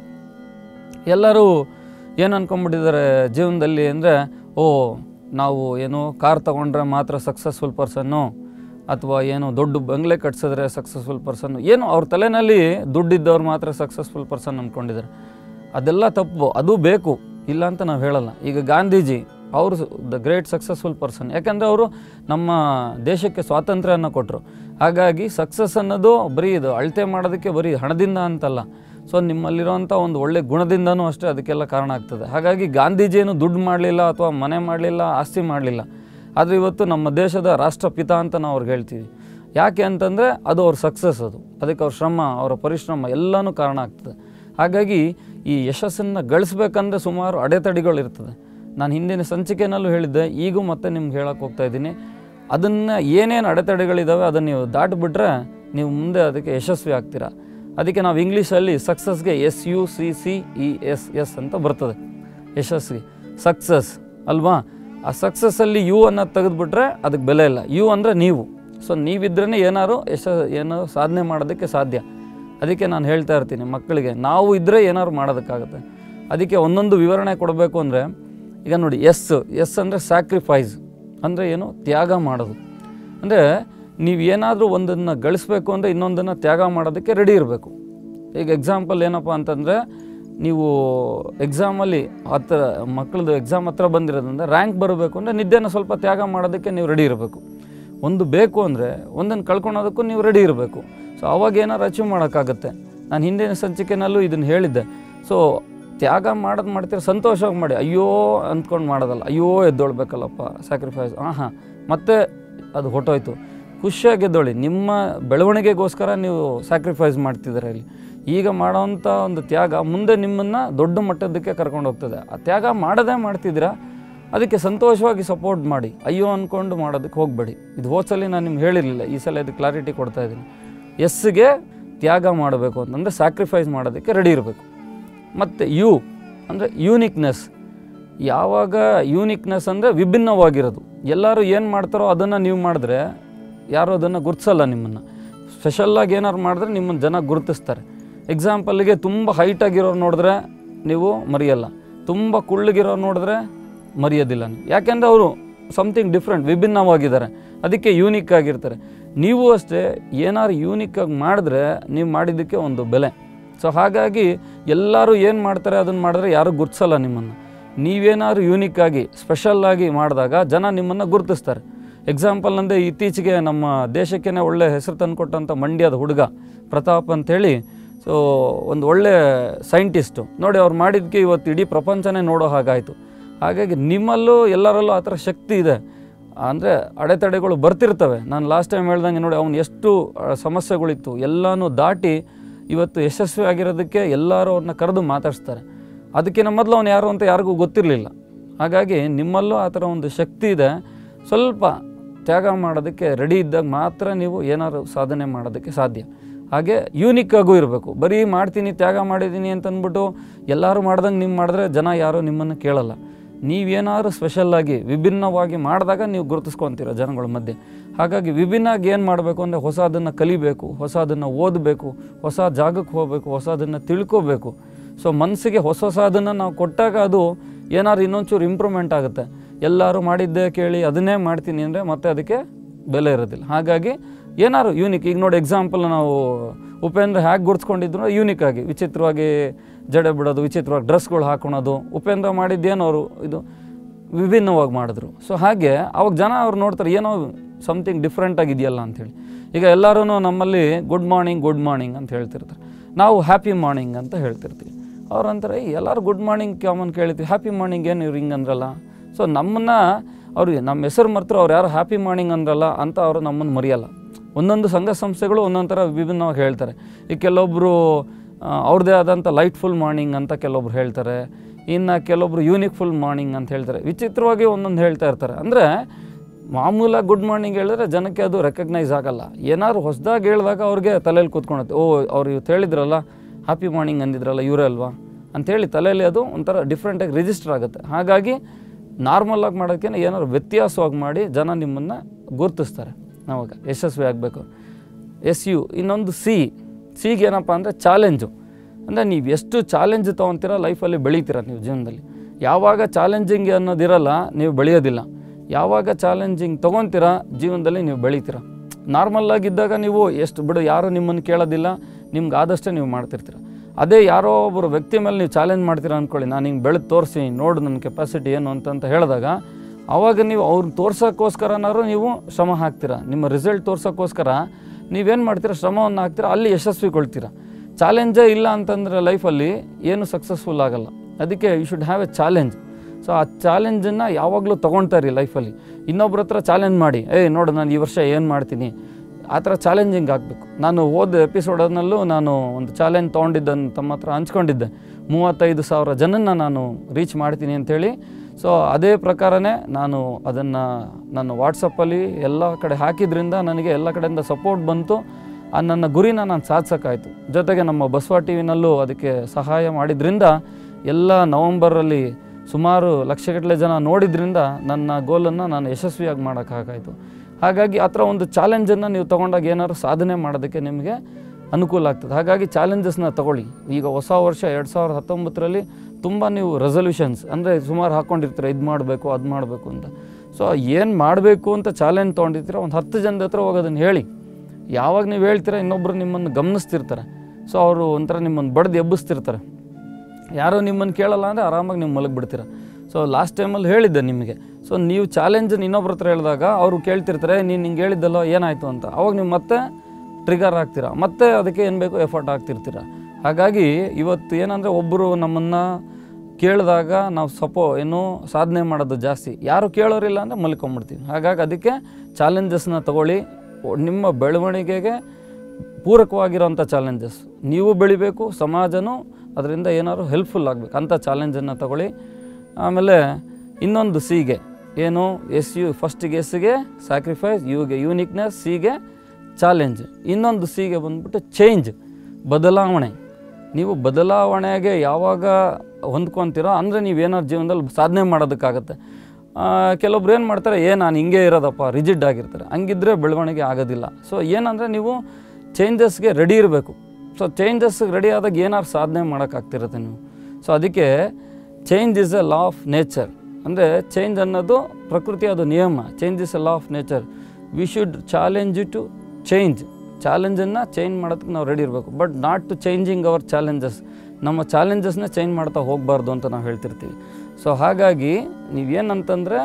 ಎಲ್ಲರೂ ಏನು ಅಂದ್ಕೊಂಬಿಟ್ಟಿದ್ದಾರೆ ಜೀವನದಲ್ಲಿ ಅಂದರೆ ಓ ನಾವು ಏನು ಕಾರ್ ತೊಗೊಂಡ್ರೆ ಮಾತ್ರ ಸಕ್ಸಸ್ಫುಲ್ ಪರ್ಸನ್ನು ಅಥವಾ ಏನು ದೊಡ್ಡ ಬಂಗ್ಲೆ ಕಟ್ಸಿದ್ರೆ ಸಕ್ಸಸ್ಫುಲ್ ಪರ್ಸನ್ನು ಏನು ಅವ್ರ ತಲೆನಲ್ಲಿ ದುಡ್ಡಿದ್ದವ್ರು ಮಾತ್ರ ಸಕ್ಸಸ್ಫುಲ್ ಪರ್ಸನ್ ಅಂದ್ಕೊಂಡಿದ್ದಾರೆ ಅದೆಲ್ಲ ತಪ್ಪು ಅದು ಬೇಕು ಇಲ್ಲ ಅಂತ ನಾವು ಹೇಳಲ್ಲ ಈಗ ಗಾಂಧೀಜಿ ಅವರು ದ ಗ್ರೇಟ್ ಸಕ್ಸಸ್ಫುಲ್ ಪರ್ಸನ್ ಯಾಕಂದರೆ ಅವರು ನಮ್ಮ ದೇಶಕ್ಕೆ ಸ್ವಾತಂತ್ರ್ಯವನ್ನು ಕೊಟ್ಟರು ಹಾಗಾಗಿ ಸಕ್ಸಸ್ ಅನ್ನೋದು ಬರೀ ಇದು ಅಳತೆ ಮಾಡೋದಕ್ಕೆ ಬರೀ ಹಣದಿಂದ ಅಂತಲ್ಲ ಸೊ ನಿಮ್ಮಲ್ಲಿರುವಂಥ ಒಂದು ಒಳ್ಳೆ ಗುಣದಿಂದನೂ ಅಷ್ಟೇ ಅದಕ್ಕೆಲ್ಲ ಕಾರಣ ಆಗ್ತದೆ ಹಾಗಾಗಿ ಗಾಂಧೀಜಿಯನ್ನು ದುಡ್ಡು ಮಾಡಲಿಲ್ಲ ಅಥವಾ ಮನೆ ಮಾಡಲಿಲ್ಲ ಆಸ್ತಿ ಮಾಡಲಿಲ್ಲ ಆದರೆ ಇವತ್ತು ನಮ್ಮ ದೇಶದ ರಾಷ್ಟ್ರಪಿತ ಅಂತ ನಾವು ಅವ್ರಿಗೆ ಹೇಳ್ತೀವಿ ಯಾಕೆ ಅಂತಂದರೆ ಅದು ಅವ್ರ ಸಕ್ಸಸ್ ಅದು ಅದಕ್ಕೆ ಅವ್ರ ಶ್ರಮ ಅವರ ಪರಿಶ್ರಮ ಎಲ್ಲನೂ ಕಾರಣ ಆಗ್ತದೆ ಹಾಗಾಗಿ ಈ ಯಶಸ್ಸನ್ನು ಗಳಿಸ್ಬೇಕಂದ್ರೆ ಸುಮಾರು ಅಡೆತಡೆಗಳು ಇರ್ತದೆ ನಾನು ಹಿಂದಿನ ಸಂಚಿಕೆನಲ್ಲೂ ಹೇಳಿದ್ದೆ ಈಗೂ ಮತ್ತೆ ನಿಮ್ಗೆ ಹೇಳಕ್ಕೆ ಹೋಗ್ತಾ ಇದ್ದೀನಿ ಅದನ್ನು ಏನೇನು ಅಡೆತಡೆಗಳಿದ್ದಾವೆ ಅದನ್ನು ನೀವು ದಾಟಿಬಿಟ್ರೆ ನೀವು ಮುಂದೆ ಅದಕ್ಕೆ ಯಶಸ್ವಿ ಆಗ್ತೀರಾ ಅದಕ್ಕೆ ನಾವು ಇಂಗ್ಲೀಷಲ್ಲಿ ಸಕ್ಸಸ್ಗೆ S U C C E S S ಅಂತ ಬರ್ತದೆ ಯಶಸ್ವಿ ಸಕ್ಸಸ್ ಅಲ್ವಾ ಆ ಸಕ್ಸಸ್ಸಲ್ಲಿ ಯು ಅನ್ನೋದು ತೆಗೆದುಬಿಟ್ರೆ ಅದಕ್ಕೆ ಬೆಲೆ ಇಲ್ಲ ಯು ಅಂದರೆ ನೀವು ಸೊ ನೀವಿದ್ರೇ ಏನಾದ್ರು ಯಶ ಏನಾದ್ರು ಸಾಧನೆ ಮಾಡೋದಕ್ಕೆ ಸಾಧ್ಯ ಅದಕ್ಕೆ ನಾನು ಹೇಳ್ತಾ ಇರ್ತೀನಿ ಮಕ್ಕಳಿಗೆ ನಾವು ಇದ್ದರೆ ಏನಾದ್ರು ಮಾಡೋದಕ್ಕಾಗುತ್ತೆ ಅದಕ್ಕೆ ಒಂದೊಂದು ವಿವರಣೆ ಕೊಡಬೇಕು ಅಂದರೆ ಈಗ ನೋಡಿ ಎಸ್ ಎಸ್ ಅಂದರೆ ಸ್ಯಾಕ್ರಿಫೈಸ್ ಅಂದರೆ ಏನು ತ್ಯಾಗ ಮಾಡೋದು ಅಂದರೆ ನೀವು ಏನಾದರೂ ಒಂದನ್ನು ಗಳಿಸ್ಬೇಕು ಅಂದರೆ ಇನ್ನೊಂದನ್ನು ತ್ಯಾಗ ಮಾಡೋದಕ್ಕೆ ರೆಡಿ ಇರಬೇಕು ಈಗ ಎಕ್ಸಾಂಪಲ್ ಏನಪ್ಪ ಅಂತಂದರೆ ನೀವು ಎಕ್ಸಾಮಲ್ಲಿ ಹತ್ರ ಮಕ್ಕಳದು ಎಕ್ಸಾಮ್ ಹತ್ರ ಬಂದಿರೋದ್ರಿಂದ ರ್ಯಾಂಕ್ ಬರಬೇಕು ಅಂದರೆ ನಿದ್ದೆನ ಸ್ವಲ್ಪ ತ್ಯಾಗ ಮಾಡೋದಕ್ಕೆ ನೀವು ರೆಡಿ ಇರಬೇಕು ಒಂದು ಬೇಕು ಅಂದರೆ ಒಂದನ್ನು ಕಳ್ಕೊಳೋದಕ್ಕೂ ನೀವು ರೆಡಿ ಇರಬೇಕು ಸೊ ಅವಾಗ ಏನಾರು ಅಚೀವ್ ಮಾಡೋಕ್ಕಾಗತ್ತೆ ನಾನು ಹಿಂದಿನ ಸಂಚಿಕೆನಲ್ಲೂ ಇದನ್ನು ಹೇಳಿದ್ದೆ ಸೊ ತ್ಯಾಗ ಮಾಡೋದು ಮಾಡ್ತೀರ ಸಂತೋಷವಾಗಿ ಮಾಡಿ ಅಯ್ಯೋ ಅಂದ್ಕೊಂಡು ಮಾಡೋದಲ್ಲ ಅಯ್ಯೋ ಎದ್ದೊಳ್ಬೇಕಲ್ಲಪ್ಪ ಸ್ಯಾಕ್ರಿಫೈಸ್ ಹಾಂ ಹಾಂ ಮತ್ತೆ ಅದು ಹೊಟ್ಟೋಯ್ತು ಖುಷಿಯಾಗಿ ಎದ್ದೊಳಿ ನಿಮ್ಮ ಬೆಳವಣಿಗೆಗೋಸ್ಕರ ನೀವು ಸ್ಯಾಕ್ರಿಫೈಸ್ ಮಾಡ್ತಿದ್ದೀರ ಇಲ್ಲಿ ಈಗ ಮಾಡೋವಂಥ ಒಂದು ತ್ಯಾಗ ಮುಂದೆ ನಿಮ್ಮನ್ನು ದೊಡ್ಡ ಮಟ್ಟದಕ್ಕೆ ಕರ್ಕೊಂಡು ಹೋಗ್ತದೆ ಆ ತ್ಯಾಗ ಮಾಡದೇ ಮಾಡ್ತಿದ್ದೀರಾ ಅದಕ್ಕೆ ಸಂತೋಷವಾಗಿ ಸಪೋರ್ಟ್ ಮಾಡಿ ಅಯ್ಯೋ ಅಂದ್ಕೊಂಡು ಮಾಡೋದಕ್ಕೆ ಹೋಗಬೇಡಿ ಇದು ಹೋದ್ಸಲಿ ನಾನು ನಿಮ್ಗೆ ಹೇಳಿರಲಿಲ್ಲ ಈ ಸಲ ಇದು ಕ್ಲಾರಿಟಿ ಕೊಡ್ತಾ ಇದ್ದೀನಿ ಎಸ್ಗೆ ತ್ಯಾಗ ಮಾಡಬೇಕು ಅಂತಂದರೆ ಸ್ಯಾಕ್ರಿಫೈಸ್ ಮಾಡೋದಕ್ಕೆ ರೆಡಿ ಇರಬೇಕು ಮತ್ತು ಯು ಅಂದರೆ ಯೂನಿಕ್ನೆಸ್ ಯಾವಾಗ ಯೂನಿಕ್ನೆಸ್ ಅಂದರೆ ವಿಭಿನ್ನವಾಗಿರೋದು ಎಲ್ಲರೂ ಏನು ಮಾಡ್ತಾರೋ ಅದನ್ನು ನೀವು ಮಾಡಿದ್ರೆ ಯಾರೂ ಅದನ್ನು ಗುರುತಿಸಲ್ಲ ನಿಮ್ಮನ್ನು ಸ್ಪೆಷಲ್ಲಾಗಿ ಏನಾದ್ರು ಮಾಡಿದ್ರೆ ನಿಮ್ಮನ್ನು ಜನ ಗುರುತಿಸ್ತಾರೆ ಎಕ್ಸಾಂಪಲ್ಗೆ ತುಂಬ ಹೈಟಾಗಿರೋರು ನೋಡಿದ್ರೆ ನೀವು ಮರೆಯಲ್ಲ ತುಂಬ ಕುಳ್ಳಗಿರೋರು ನೋಡಿದ್ರೆ ಮರೆಯೋದಿಲ್ಲ ನೀವು ಯಾಕೆಂದರೆ ಅವರು ಸಮಥಿಂಗ್ ಡಿಫ್ರೆಂಟ್ ವಿಭಿನ್ನವಾಗಿದ್ದಾರೆ ಅದಕ್ಕೆ ಯೂನಿಕ್ ಆಗಿರ್ತಾರೆ ನೀವು ಅಷ್ಟೇ ಏನಾದ್ರು ಯೂನಿಕ್ಕಾಗಿ ಮಾಡಿದ್ರೆ ನೀವು ಮಾಡಿದ್ದಕ್ಕೆ ಒಂದು ಬೆಲೆ ಸೊ ಹಾಗಾಗಿ ಎಲ್ಲರೂ ಏನು ಮಾಡ್ತಾರೆ ಅದನ್ನು ಮಾಡಿದ್ರೆ ಯಾರೂ ಗುರ್ತಿಸಲ್ಲ ನಿಮ್ಮನ್ನು ನೀವೇನಾದ್ರು ಯೂನಿಕ್ಕಾಗಿ ಸ್ಪೆಷಲ್ಲಾಗಿ ಮಾಡಿದಾಗ ಜನ ನಿಮ್ಮನ್ನು ಗುರುತಿಸ್ತಾರೆ ಎಕ್ಸಾಂಪಲ್ ಅಂದರೆ ಇತ್ತೀಚೆಗೆ ನಮ್ಮ ದೇಶಕ್ಕೇ ಒಳ್ಳೆ ಹೆಸರು ತಂದುಕೊಟ್ಟಂಥ ಮಂಡ್ಯದ ಹುಡುಗ ಪ್ರತಾಪ್ ಅಂಥೇಳಿ ಸೊ ಒಂದು ಒಳ್ಳೆ ಸೈಂಟಿಸ್ಟು ನೋಡಿ ಅವ್ರು ಮಾಡಿದ್ದಕ್ಕೆ ಇವತ್ತು ಇಡೀ ಪ್ರಪಂಚನೇ ನೋಡೋ ಹಾಗಾಯಿತು ಹಾಗಾಗಿ ನಿಮ್ಮಲ್ಲೂ ಎಲ್ಲರಲ್ಲೂ ಆ ಥರ ಶಕ್ತಿ ಇದೆ ಅಂದರೆ ಅಡೆತಡೆಗಳು ಬರ್ತಿರ್ತವೆ ನಾನು ಲಾಸ್ಟ್ ಟೈಮ್ ಹೇಳ್ದಂಗೆ ನೋಡಿ ಅವ್ನು ಎಷ್ಟು ಆ, ಸಮಸ್ಯೆಗಳಿತ್ತು ಎಲ್ಲನೂ ದಾಟಿ ಇವತ್ತು ಯಶಸ್ವಿ ಆಗಿರೋದಕ್ಕೆ ಎಲ್ಲರೂ ಅವ್ರನ್ನ ಕರೆದು ಮಾತಾಡಿಸ್ತಾರೆ ಅದಕ್ಕಿಂತ ಮೊದಲು ಅವ್ನು ಯಾರು ಅಂತ ಯಾರಿಗೂ ಗೊತ್ತಿರಲಿಲ್ಲ ಹಾಗಾಗಿ ನಿಮ್ಮಲ್ಲೂ ಆ ಥರ ಒಂದು ಶಕ್ತಿ ಇದೆ ಸ್ವಲ್ಪ ತ್ಯಾಗ ಮಾಡೋದಕ್ಕೆ ರೆಡಿ ಇದ್ದಾಗ ಮಾತ್ರ ನೀವು ಏನಾದ್ರು ಸಾಧನೆ ಮಾಡೋದಕ್ಕೆ ಸಾಧ್ಯ ಹಾಗೆ ಯೂನಿಕ್ ಆಗೂ ಇರಬೇಕು ಬರೀ ಮಾಡ್ತೀನಿ ತ್ಯಾಗ ಮಾಡಿದ್ದೀನಿ ಅಂತ ಅಂದ್ಬಿಟ್ಟು ಎಲ್ಲರೂ ಮಾಡ್ದಂಗೆ ನೀವು ಮಾಡಿದ್ರೆ ಜನ ಯಾರೂ ನಿಮ್ಮನ್ನು ಕೇಳಲ್ಲ ನೀವೇನಾದ್ರು ಸ್ಪೆಷಲ್ಲಾಗಿ ವಿಭಿನ್ನವಾಗಿ ಮಾಡಿದಾಗ ನೀವು ಗುರುತಿಸ್ಕೊತೀರ ಜನಗಳ ಮಧ್ಯೆ ಹಾಗಾಗಿ ವಿಭಿನ್ನಾಗಿ ಏನು ಮಾಡಬೇಕು ಅಂದರೆ ಹೊಸದನ್ನು ಕಲಿಬೇಕು ಹೊಸದನ್ನು ಓದಬೇಕು ಹೊಸ ಜಾಗಕ್ಕೆ ಹೋಗಬೇಕು ಹೊಸದನ್ನು ತಿಳ್ಕೋಬೇಕು ಸೊ ಮನಸ್ಸಿಗೆ ಹೊಸ ಹೊಸದನ್ನು ನಾವು ಕೊಟ್ಟಾಗ ಅದು ಏನಾದ್ರು ಇನ್ನೊಂಚೂರು ಇಂಪ್ರೂವ್ಮೆಂಟ್ ಆಗುತ್ತೆ ಎಲ್ಲರೂ ಮಾಡಿದ್ದೆ ಕೇಳಿ ಅದನ್ನೇ ಮಾಡ್ತೀನಿ ಅಂದರೆ ಮತ್ತೆ ಅದಕ್ಕೆ ಬೆಲೆ ಇರೋದಿಲ್ಲ ಹಾಗಾಗಿ ಏನಾದ್ರು ಯೂನಿಕ್ ಈಗ ನೋಡಿ ಎಕ್ಸಾಂಪಲ್ ನಾವು ಉಪೇಂದ್ರ ಹ್ಯಾಗೆ ಗುರ್ಸ್ಕೊಂಡಿದ್ರು ಯೂನಿಕ್ ಆಗಿ ವಿಚಿತ್ರವಾಗಿ ಜಡೆ ಬಿಡೋದು ವಿಚಿತ್ರವಾಗಿ ಡ್ರೆಸ್ಗಳು ಹಾಕೊಳೋದು ಉಪೇಂದ್ರ ಮಾಡಿದ್ದೇನು ಅವರು ಇದು ವಿಭಿನ್ನವಾಗಿ ಮಾಡಿದ್ರು ಸೊ ಹಾಗೆ ಅವಾಗ ಜನ ಅವ್ರು ನೋಡ್ತಾರೆ ಏನೋ ಸಮಥಿಂಗ್ ಡಿಫ್ರೆಂಟ್ ಆಗಿದೆಯಲ್ಲ ಅಂಥೇಳಿ ಈಗ ಎಲ್ಲರೂ ನಮ್ಮಲ್ಲಿ ಗುಡ್ ಮಾರ್ನಿಂಗ್ ಗುಡ್ ಮಾರ್ನಿಂಗ್ ಅಂತ ಹೇಳ್ತಿರ್ತಾರೆ ನಾವು ಹ್ಯಾಪಿ ಮಾರ್ನಿಂಗ್ ಅಂತ ಹೇಳ್ತಿರ್ತೀವಿ ಅವ್ರು ಅಂತಾರೆ "ಏಯ್, ಎಲ್ಲರೂ ಗುಡ್ ಮಾರ್ನಿಂಗ್ ಕಾಮನ್ ಕೇಳ್ತೀವಿ ಹ್ಯಾಪಿ ಮಾರ್ನಿಂಗ್ ಏನು ಇವ್ರು ಹಿಂಗೆ ಅಂದ್ರಲ್ಲ ಸೊ ನಮ್ಮನ್ನು ಅವ್ರಿಗೆ ನಮ್ಮ ಹೆಸರು ಮರ್ತರು ಅವ್ರು ಯಾರು ಹ್ಯಾಪಿ ಮಾರ್ನಿಂಗ್ ಅಂದ್ರಲ್ಲ ಅಂತ ಅವರು ನಮ್ಮನ್ನು ಮರೆಯಲ್ಲ ಒಂದೊಂದು ಸಂಘ ಸಂಸ್ಥೆಗಳು ಒಂದೊಂದು ಥರ ವಿಭಿನ್ನವಾಗಿ ಹೇಳ್ತಾರೆ ಈಗ ಕೆಲವೊಬ್ಬರು ಅವ್ರದ್ದೇ ಆದಂಥ ಲೈಟ್ಫುಲ್ ಮಾರ್ನಿಂಗ್ ಅಂತ ಕೆಲವೊಬ್ರು ಹೇಳ್ತಾರೆ ಇನ್ನು ಕೆಲವೊಬ್ರು ಯೂನಿಕ್ ಫುಲ್ ಮಾರ್ನಿಂಗ್ ಅಂತ ಹೇಳ್ತಾರೆ ವಿಚಿತ್ರವಾಗಿ ಒಂದೊಂದು ಹೇಳ್ತಾ ಇರ್ತಾರೆ ಅಂದರೆ ಮಾಮೂಲಾಗಿ ಗುಡ್ ಮಾರ್ನಿಂಗ್ ಹೇಳಿದ್ರೆ ಜನಕ್ಕೆ ಅದು ರೆಕಗ್ನೈಸ್ ಆಗಲ್ಲ ಏನಾದ್ರು ಹೊಸದಾಗಿ ಹೇಳಿದಾಗ ಅವ್ರಿಗೆ ತಲೆಯಲ್ಲಿ ಕೂತ್ಕೊಳುತ್ತೆ ಓ ಅವ್ರು ಇವತ್ತು ಹೇಳಿದ್ರಲ್ಲ ಹ್ಯಾಪಿ ಮಾರ್ನಿಂಗ್ ಅಂದಿದ್ರಲ್ಲ ಇವರೇ ಅಲ್ವಾ ಅಂಥೇಳಿ ತಲೆಯಲ್ಲಿ ಅದು ಒಂಥರ ಡಿಫ್ರೆಂಟಾಗಿ ರಿಜಿಸ್ಟರ್ ಆಗುತ್ತೆ ಹಾಗಾಗಿ ನಾರ್ಮಲಾಗಿ ಮಾಡೋದಕ್ಕೆ ಏನಾದ್ರು ವ್ಯತ್ಯಾಸವಾಗಿ ಮಾಡಿ ಜನ ನಿಮ್ಮನ್ನು ಗುರುತಿಸ್ತಾರೆ ಅವಾಗ ಯಶಸ್ವಿ ಆಗಬೇಕು ಎಸ್ ಯು ಇನ್ನೊಂದು ಸಿ ಸಿಗೆ ಏನಪ್ಪ ಅಂದರೆ ಚಾಲೆಂಜು ಅಂದರೆ ನೀವು ಎಷ್ಟು ಚಾಲೆಂಜ್ ತೊಗೊತೀರ ಲೈಫಲ್ಲಿ ಬೆಳೀತೀರ ನೀವು ಜೀವನದಲ್ಲಿ ಯಾವಾಗ ಚಾಲೆಂಜಿಂಗ್ ಅನ್ನೋದಿರಲ್ಲ ನೀವು ಬೆಳೆಯೋದಿಲ್ಲ ಯಾವಾಗ ಚಾಲೆಂಜಿಂಗ್ ತೊಗೊತೀರ ಜೀವನದಲ್ಲಿ ನೀವು ಬೆಳೀತೀರ ನಾರ್ಮಲ್ ಆಗಿದ್ದಾಗ ನೀವು ಎಷ್ಟು ಬಿಡು ಯಾರು ನಿಮ್ಮನ್ನು ಕೇಳೋದಿಲ್ಲ ನಿಮ್ಗೆ ಆದಷ್ಟೇ ನೀವು ಮಾಡ್ತಿರ್ತೀರ ಅದೇ ಯಾರೋ ಒಬ್ಬರು ವ್ಯಕ್ತಿ ಮೇಲೆ ನೀವು ಚಾಲೆಂಜ್ ಮಾಡ್ತೀರಾ ಅಂದ್ಕೊಳ್ಳಿ ನಾನು ಹಿಂಗೆ ಬೆಳೆದು ತೋರಿಸಿ ನೋಡು ನನ್ನ ಕೆಪಾಸಿಟಿ ಏನು ಅಂತಂತ ಹೇಳಿದಾಗ ಆವಾಗ ನೀವು ಅವ್ರನ್ನ ತೋರ್ಸೋಕ್ಕೋಸ್ಕರನಾದ್ರು ನೀವು ಶ್ರಮ ಹಾಕ್ತೀರಾ ನಿಮ್ಮ ರಿಸಲ್ಟ್ ತೋರ್ಸೋಕ್ಕೋಸ್ಕರ ನೀವೇನು ಮಾಡ್ತೀರಾ ಶ್ರಮವನ್ನು ಹಾಕ್ತೀರಾ ಅಲ್ಲಿ ಯಶಸ್ವಿಗೊಳ್ತೀರಾ ಚಾಲೆಂಜೇ ಇಲ್ಲ ಅಂತಂದರೆ ಲೈಫಲ್ಲಿ ಏನು ಸಕ್ಸಸ್ಫುಲ್ ಆಗಲ್ಲ ಅದಕ್ಕೆ you should have a challenge so ಆ ಚಾಲೆಂಜನ್ನು ಯಾವಾಗಲೂ ತೊಗೊಳ್ತಾ ಇರಿ ಲೈಫಲ್ಲಿ ಇನ್ನೊಬ್ರ ಹತ್ರ ಚಾಲೆಂಜ್ ಮಾಡಿ ಏಯ್ ನೋಡು ನಾನು ಈ ವರ್ಷ ಏನು ಮಾಡ್ತೀನಿ ಆ ಥರ ಚಾಲೆಂಜಿಂಗ್ ಆಗಬೇಕು ನಾನು ಹೋದ ಎಪಿಸೋಡನಲ್ಲೂ ನಾನು ಒಂದು ಚಾಲೆಂಜ್ ತೊಗೊಂಡಿದ್ದನ್ನು ತಮ್ಮ ಹತ್ರ ಹಂಚ್ಕೊಂಡಿದ್ದೆ ಮೂವತ್ತೈದು ಸಾವಿರ ಜನನ್ನ ನಾನು ರೀಚ್ ಮಾಡ್ತೀನಿ ಅಂಥೇಳಿ ಸೊ ಅದೇ ಪ್ರಕಾರನೇ ನಾನು ಅದನ್ನು ನಾನು ವಾಟ್ಸಪ್ಪಲ್ಲಿ ಎಲ್ಲ ಕಡೆ ಹಾಕಿದ್ರಿಂದ ನನಗೆ ಎಲ್ಲ ಕಡೆಯಿಂದ ಸಪೋರ್ಟ್ ಬಂತು ಆ ನನ್ನ ಗುರಿನ ನಾನು ಸಾಧಿಸೋಕ್ಕಾಯ್ತು ಜೊತೆಗೆ ನಮ್ಮ ಬಸವ ಟಿ ವಿನಲ್ಲೂ ಅದಕ್ಕೆ ಸಹಾಯ ಮಾಡಿದ್ರಿಂದ ಎಲ್ಲ ನವಂಬರಲ್ಲಿ ಸುಮಾರು ಲಕ್ಷಗಟ್ಟಲೆ ಜನ ನೋಡಿದ್ರಿಂದ ನನ್ನ ಗೋಲನ್ನು ನಾನು ಯಶಸ್ವಿಯಾಗಿ ಮಾಡೋಕ್ಕಾಗಾಯಿತು ಹಾಗಾಗಿ ಆ ಥರ ಒಂದು ಚಾಲೆಂಜನ್ನು ನೀವು ತೊಗೊಂಡಾಗ ಏನಾದ್ರು ಸಾಧನೆ ಮಾಡೋದಕ್ಕೆ ನಿಮಗೆ ಅನುಕೂಲ ಆಗ್ತದೆ ಹಾಗಾಗಿ ಚಾಲೆಂಜಸ್ನ ತಗೊಳ್ಳಿ ಈಗ ಹೊಸ ವರ್ಷ ಎರಡು ಸಾವಿರದ ಹತ್ತೊಂಬತ್ತರಲ್ಲಿ ತುಂಬ ನೀವು ರೆಸೊಲ್ಯೂಷನ್ಸ್ ಅಂದರೆ ಸುಮಾರು ಹಾಕ್ಕೊಂಡಿರ್ತೀರ ಇದು ಮಾಡಬೇಕು ಅದು ಮಾಡಬೇಕು ಅಂತ ಸೊ ಏನು ಮಾಡಬೇಕು ಅಂತ ಚಾಲೆಂಜ್ ತೊಗೊಂಡಿರ್ತೀರ ಒಂದು ಹತ್ತು ಜನದ ಹತ್ರ ಹೋಗೋದನ್ನು ಹೇಳಿ ಯಾವಾಗ ನೀವು ಹೇಳ್ತೀರ ಇನ್ನೊಬ್ಬರು ನಿಮ್ಮನ್ನು ಗಮನಿಸ್ತಿರ್ತಾರೆ ಸೊ ಅವರು ಒಂಥರ ನಿಮ್ಮನ್ನು ಬಡ್ದು ಎಬ್ಬಿಸ್ತಿರ್ತಾರೆ ಯಾರೋ ನಿಮ್ಮನ್ನು ಕೇಳಲ್ಲ ಅಂದರೆ ಆರಾಮಾಗಿ ನೀವು ಮಲಗಿಬಿಡ್ತೀರ ಸೊ ಲಾಸ್ಟ್ ಟೈಮಲ್ಲಿ ಹೇಳಿದ್ದೆ ನಿಮಗೆ ಸೊ ನೀವು ಚಾಲೆಂಜನ್ನು ಇನ್ನೊಬ್ರ ಹತ್ರ ಹೇಳಿದಾಗ ಅವರು ಕೇಳ್ತಿರ್ತಾರೆ ನೀನು ಹಿಂಗೆ ಹೇಳಿದ್ದಲ್ಲೋ ಏನಾಯಿತು ಅಂತ ಅವಾಗ ನೀವು ಮತ್ತೆ ಟ್ರಿಗರ್ ಆಗ್ತೀರಾ ಮತ್ತೆ ಅದಕ್ಕೆ ಏನು ಬೇಕು ಎಫರ್ಟ್ ಆಗ್ತಿರ್ತೀರ ಹಾಗಾಗಿ ಇವತ್ತು ಏನಂದರೆ ಒಬ್ಬರು ನಮ್ಮನ್ನು ಕೇಳಿದಾಗ ನಾವು ಸಪೋ ಏನು ಸಾಧನೆ ಮಾಡೋದು ಜಾಸ್ತಿ ಯಾರು ಕೇಳೋರಿಲ್ಲ ಅಂದರೆ ಮಲ್ಕೊಂಬಿಡ್ತೀವಿ ಹಾಗಾಗಿ ಅದಕ್ಕೆ ಚಾಲೆಂಜಸ್ನ ತಗೊಳ್ಳಿ ಒ- ನಿಮ್ಮ ಬೆಳವಣಿಗೆಗೆ ಪೂರಕವಾಗಿರೋಂಥ ಚಾಲೆಂಜಸ್ ನೀವು ಬೆಳಿಬೇಕು ಸಮಾಜನೂ ಅದರಿಂದ ಏನಾದ್ರು ಹೆಲ್ಪ್ಫುಲ್ ಆಗಬೇಕು ಅಂಥ ಚಾಲೆಂಜನ್ನು ತಗೊಳ್ಳಿ ಆಮೇಲೆ ಇನ್ನೊಂದು ಸಿಗೆ ಏನು ಎಸ್ ಯು ಫಸ್ಟಿಗೆ ಎಸ್ಗೆ ಸ್ಯಾಕ್ರಿಫೈಸ್ ಯುಗೆ ಯೂನಿಕ್ನೆಸ್ ಸಿಗೆ ಚಾಲೆಂಜ್ ಇನ್ನೊಂದು ಸಿಗೆ ಬಂದ್ಬಿಟ್ಟು ಚೇಂಜ್ ಬದಲಾವಣೆ ನೀವು ಬದಲಾವಣೆಗೆ ಯಾವಾಗ ಹೊಂದ್ಕೊತೀರೋ ಅಂದರೆ ನೀವೇನಾದ್ರು ಜೀವನದಲ್ಲಿ ಸಾಧನೆ ಮಾಡೋದಕ್ಕಾಗತ್ತೆ ಆ, ಕೆಲವೊಬ್ರು ಏನು ಮಾಡ್ತಾರೆ ಏ ನಾನು ಹಿಂಗೆ ಇರೋದಪ್ಪ ರಿಜಿಡ್ ಆಗಿರ್ತಾರೆ ಹಂಗಿದ್ರೆ ಬೆಳವಣಿಗೆ ಆಗೋದಿಲ್ಲ ಸೊ ಏನಂದರೆ ನೀವು ಚೇಂಜಸ್ಗೆ ರೆಡಿ ಇರಬೇಕು ಸೊ ಚೇಂಜಸ್ ರೆಡಿ ಆದಾಗ ಏನಾದ್ರು ಸಾಧನೆ ಮಾಡೋಕ್ಕಾಗ್ತಿರುತ್ತೆ ನೀವು ಸೊ ಅದಕ್ಕೆ change is a law of nature ಅಂದರೆ ಚೇಂಜ್ ಅನ್ನೋದು ಪ್ರಕೃತಿ ಅದು ನಿಯಮ change is a law of nature we should challenge to change ಚಾಲೆಂಜನ್ನು ಚೇಂಜ್ ಮಾಡೋದಕ್ಕೆ ನಾವು ರೆಡಿ ಇರಬೇಕು but not to changing our challenges ನಮ್ಮ ಚಾಲೆಂಜಸ್ನ ಚೇಂಜ್ ಮಾಡ್ತಾ ಹೋಗಬಾರ್ದು ಅಂತ ನಾವು ಹೇಳ್ತಿರ್ತೀವಿ ಸೊ ಹಾಗಾಗಿ ನೀವೇನಂತಂದರೆ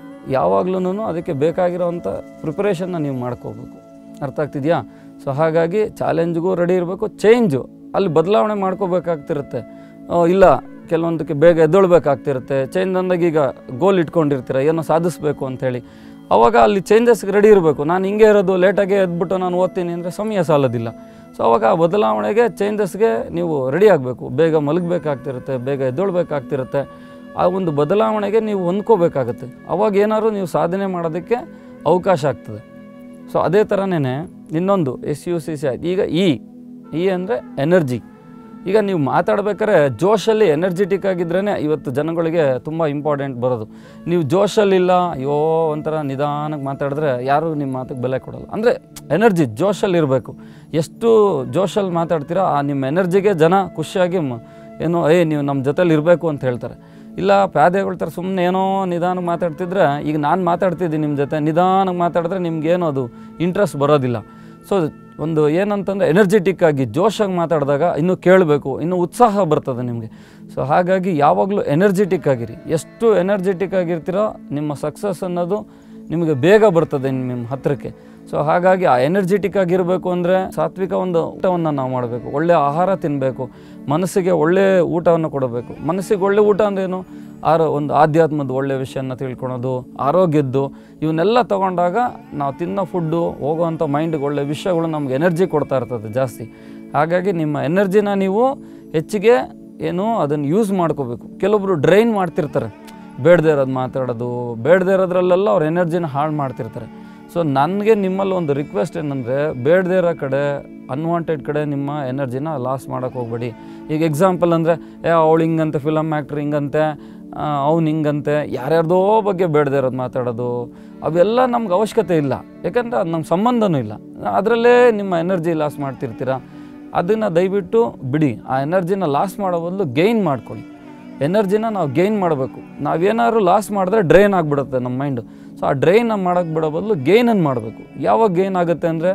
ಯಾವಾಗ್ಲೂ ಅದಕ್ಕೆ ಬೇಕಾಗಿರೋವಂಥ ಪ್ರಿಪರೇಷನ್ನ ನೀವು ಮಾಡ್ಕೋಬೇಕು ಅರ್ಥ ಆಗ್ತಿದೆಯಾ ಸೊ ಹಾಗಾಗಿ ಚಾಲೆಂಜ್ಗೂ ರೆಡಿ ಇರಬೇಕು ಚೇಂಜು ಅಲ್ಲಿ ಬದಲಾವಣೆ ಮಾಡ್ಕೋಬೇಕಾಗ್ತಿರುತ್ತೆ ಆ, ಇಲ್ಲ ಕೆಲವೊಂದಕ್ಕೆ ಬೇಗ ಎದ್ದೊಳ್ಬೇಕಾಗ್ತಿರುತ್ತೆ ಚೇಂಜ್ ಅಂದಾಗ ಈಗ ಗೋಲ್ ಇಟ್ಕೊಂಡಿರ್ತೀರ ಏನೋ ಸಾಧಿಸಬೇಕು ಅಂಥೇಳಿ ಅವಾಗ ಅಲ್ಲಿ ಚೇಂಜಸ್ಗೆ ರೆಡಿ ಇರಬೇಕು ನಾನು ಹಿಂಗೆ ಇರೋದು ಲೇಟಾಗೆ ಎದ್ಬಿಟ್ಟು ನಾನು ಓದ್ತೀನಿ ಅಂದರೆ ಸಮಯ ಸಾಲೋದಿಲ್ಲ ಸೊ ಅವಾಗ ಆ ಬದಲಾವಣೆಗೆ ಚೇಂಜಸ್ಗೆ ನೀವು ರೆಡಿ ಆಗಬೇಕು ಬೇಗ ಮಲಗಬೇಕಾಗ್ತಿರುತ್ತೆ ಬೇಗ ಎದ್ದೊಳ್ಬೇಕಾಗ್ತಿರುತ್ತೆ ಆ ಒಂದು ಬದಲಾವಣೆಗೆ ನೀವು ಹೊಂದ್ಕೋಬೇಕಾಗತ್ತೆ ಅವಾಗ ಏನಾದ್ರು ನೀವು ಸಾಧನೆ ಮಾಡೋದಕ್ಕೆ ಅವಕಾಶ ಆಗ್ತದೆ ಸೊ ಅದೇ ಥರನೇ ಇನ್ನೊಂದು ಎಸ್ ಯು ಸಿ ಸಿ ಆಯ್ತು ಈಗ ಇ ಇ ಅಂದರೆ ಎನರ್ಜಿ ಈಗ ನೀವು ಮಾತಾಡ್ಬೇಕಾದ್ರೆ ಜೋಶಲ್ಲಿ ಎನರ್ಜೆಟಿಕ್ ಆಗಿದ್ರೇ ಇವತ್ತು ಜನಗಳಿಗೆ ತುಂಬ ಇಂಪಾರ್ಟೆಂಟ್ ಬರೋದು ನೀವು ಜೋಶಲ್ಲಿಲ್ಲ ಅಯ್ಯೋ ಒಂಥರ ನಿಧಾನಕ್ಕೆ ಮಾತಾಡಿದ್ರೆ ಯಾರೂ ನಿಮ್ಮ ಮಾತಿಗೆ ಬೆಲೆ ಕೊಡಲ್ಲ ಅಂದರೆ ಎನರ್ಜಿ ಜೋಶಲ್ಲಿ ಇರಬೇಕು ಎಷ್ಟು ಜೋಶಲ್ಲಿ ಮಾತಾಡ್ತೀರಾ ಆ ನಿಮ್ಮ ಎನರ್ಜಿಗೆ ಜನ ಖುಷಿಯಾಗಿ ಮ- ಏನೋ ಏ ನೀವು ನಮ್ಮ ಜೊತೆಲಿ ಇರಬೇಕು ಅಂತ ಹೇಳ್ತಾರೆ ಇಲ್ಲ ಪ್ಯಾದೆಗಳ ಥರ ಸುಮ್ಮನೆ ಏನೋ ನಿಧಾನಕ್ಕೆ ಮಾತಾಡ್ತಿದ್ರೆ ಈಗ ನಾನು ಮಾತಾಡ್ತಿದ್ದೀನಿ ನಿಮ್ಮ ಜೊತೆ ನಿಧಾನಕ್ಕೆ ಮಾತಾಡಿದ್ರೆ ನಿಮ್ಗೇನೋ ಅದು ಇಂಟ್ರೆಸ್ಟ್ ಬರೋದಿಲ್ಲ ಸೊ ಒಂದು ಏನಂತಂದರೆ ಎನರ್ಜೆಟಿಕ್ ಆಗಿ ಜೋಶಾಗಿ ಮಾತಾಡಿದಾಗ ಇನ್ನೂ ಕೇಳಬೇಕು ಇನ್ನೂ ಉತ್ಸಾಹ ಬರ್ತದೆ ನಿಮಗೆ ಸೊ ಹಾಗಾಗಿ ಯಾವಾಗಲೂ ಎನರ್ಜೆಟಿಕ್ ಆಗಿರಿ ಎಷ್ಟು ಎನರ್ಜೆಟಿಕ್ ಆಗಿರ್ತೀರೋ ನಿಮ್ಮ ಸಕ್ಸಸ್ ಅನ್ನೋದು ನಿಮಗೆ ಬೇಗ ಬರ್ತದೆ ನಿಮ್ಮ ಹತ್ತಿರಕ್ಕೆ ಸೊ ಹಾಗಾಗಿ ಆ ಎನರ್ಜೆಟಿಕ್ ಆಗಿರಬೇಕು ಅಂದರೆ ಸಾತ್ವಿಕ ಒಂದು ಊಟವನ್ನು ನಾವು ಮಾಡಬೇಕು ಒಳ್ಳೆಯ ಆಹಾರ ತಿನ್ನಬೇಕು ಮನಸ್ಸಿಗೆ ಒಳ್ಳೆಯ ಊಟವನ್ನು ಕೊಡಬೇಕು ಮನಸ್ಸಿಗೆ ಒಳ್ಳೆ ಊಟ ಅಂದ್ರೇನು ಆರೋ ಒಂದು ಆಧ್ಯಾತ್ಮದ ಒಳ್ಳೆಯ ವಿಷಯನ ತಿಳ್ಕೊಳೋದು ಆರೋಗ್ಯದ್ದು ಇವನ್ನೆಲ್ಲ ತಗೊಂಡಾಗ ನಾವು ತಿನ್ನೋ ಫುಡ್ಡು ಹೋಗೋವಂಥ ಮೈಂಡ್ಗೆ ಒಳ್ಳೆ ವಿಷಯಗಳು ನಮ್ಗೆ ಎನರ್ಜಿ ಕೊಡ್ತಾ ಇರ್ತದೆ ಜಾಸ್ತಿ ಹಾಗಾಗಿ ನಿಮ್ಮ ಎನರ್ಜಿನ ನೀವು ಹೆಚ್ಚಿಗೆ ಏನು ಅದನ್ನು ಯೂಸ್ ಮಾಡ್ಕೋಬೇಕು ಕೆಲವೊಬ್ರು ಡ್ರೈನ್ ಮಾಡ್ತಿರ್ತಾರೆ ಬೇಡದೇ ಇರೋದು ಮಾತಾಡೋದು ಬೇಡದೇ ಇರೋದ್ರಲ್ಲೆಲ್ಲ ಅವ್ರ ಎನರ್ಜಿನ ಹಾಳು ಮಾಡ್ತಿರ್ತಾರೆ ಸೊ ನನಗೆ ನಿಮ್ಮಲ್ಲಿ ಒಂದು ರಿಕ್ವೆಸ್ಟ್ ಏನಂದರೆ ಬೇಡದೇ ಇರೋ ಕಡೆ ಅನ್ವಾಂಟೆಡ್ ಕಡೆ ನಿಮ್ಮ ಎನರ್ಜಿನ ಲಾಸ್ ಮಾಡೋಕ್ಕೆ ಹೋಗ್ಬೇಡಿ ಈಗ ಎಕ್ಸಾಂಪಲ್ ಅಂದರೆ ಏ ಅವಳು ಹಿಂಗಂತೆ ಫಿಲಮ್ ಆ್ಯಕ್ಟ್ರ್ ಹಿಂಗಂತೆ ಅವ್ನು ಹಿಂಗಂತೆ ಯಾರ್ಯಾರ್ದೋ ಬಗ್ಗೆ ಬೇಡದೇ ಇರೋದು ಮಾತಾಡೋದು ಅವೆಲ್ಲ ನಮ್ಗೆ ಅವಶ್ಯಕತೆ ಇಲ್ಲ ಯಾಕಂದರೆ ಅದು ನಮ್ಮ ಸಂಬಂಧನೂ ಇಲ್ಲ ಅದರಲ್ಲೇ ನಿಮ್ಮ ಎನರ್ಜಿ ಲಾಸ್ ಮಾಡ್ತಿರ್ತೀರ ಅದನ್ನು ದಯವಿಟ್ಟು ಬಿಡಿ ಆ ಎನರ್ಜಿನ ಲಾಸ್ ಮಾಡೋ ಬದಲು ಗೈನ್ ಮಾಡ್ಕೊಳ್ಳಿ ಎನರ್ಜಿನ ನಾವು ಗೈನ್ ಮಾಡಬೇಕು ನಾವೇನಾದ್ರು ಲಾಸ್ ಮಾಡಿದ್ರೆ ಡ್ರೈನ್ ಆಗಿಬಿಡುತ್ತೆ ನಮ್ಮ ಮೈಂಡು ಸೊ ಆ ಡ್ರೈನ್ ಮಾಡೋಕ್ಕೆ ಬಿಡೋ ಬದಲು ಗೈನನ್ನು ಮಾಡಬೇಕು ಯಾವಾಗ ಗೈನ್ ಆಗುತ್ತೆ ಅಂದರೆ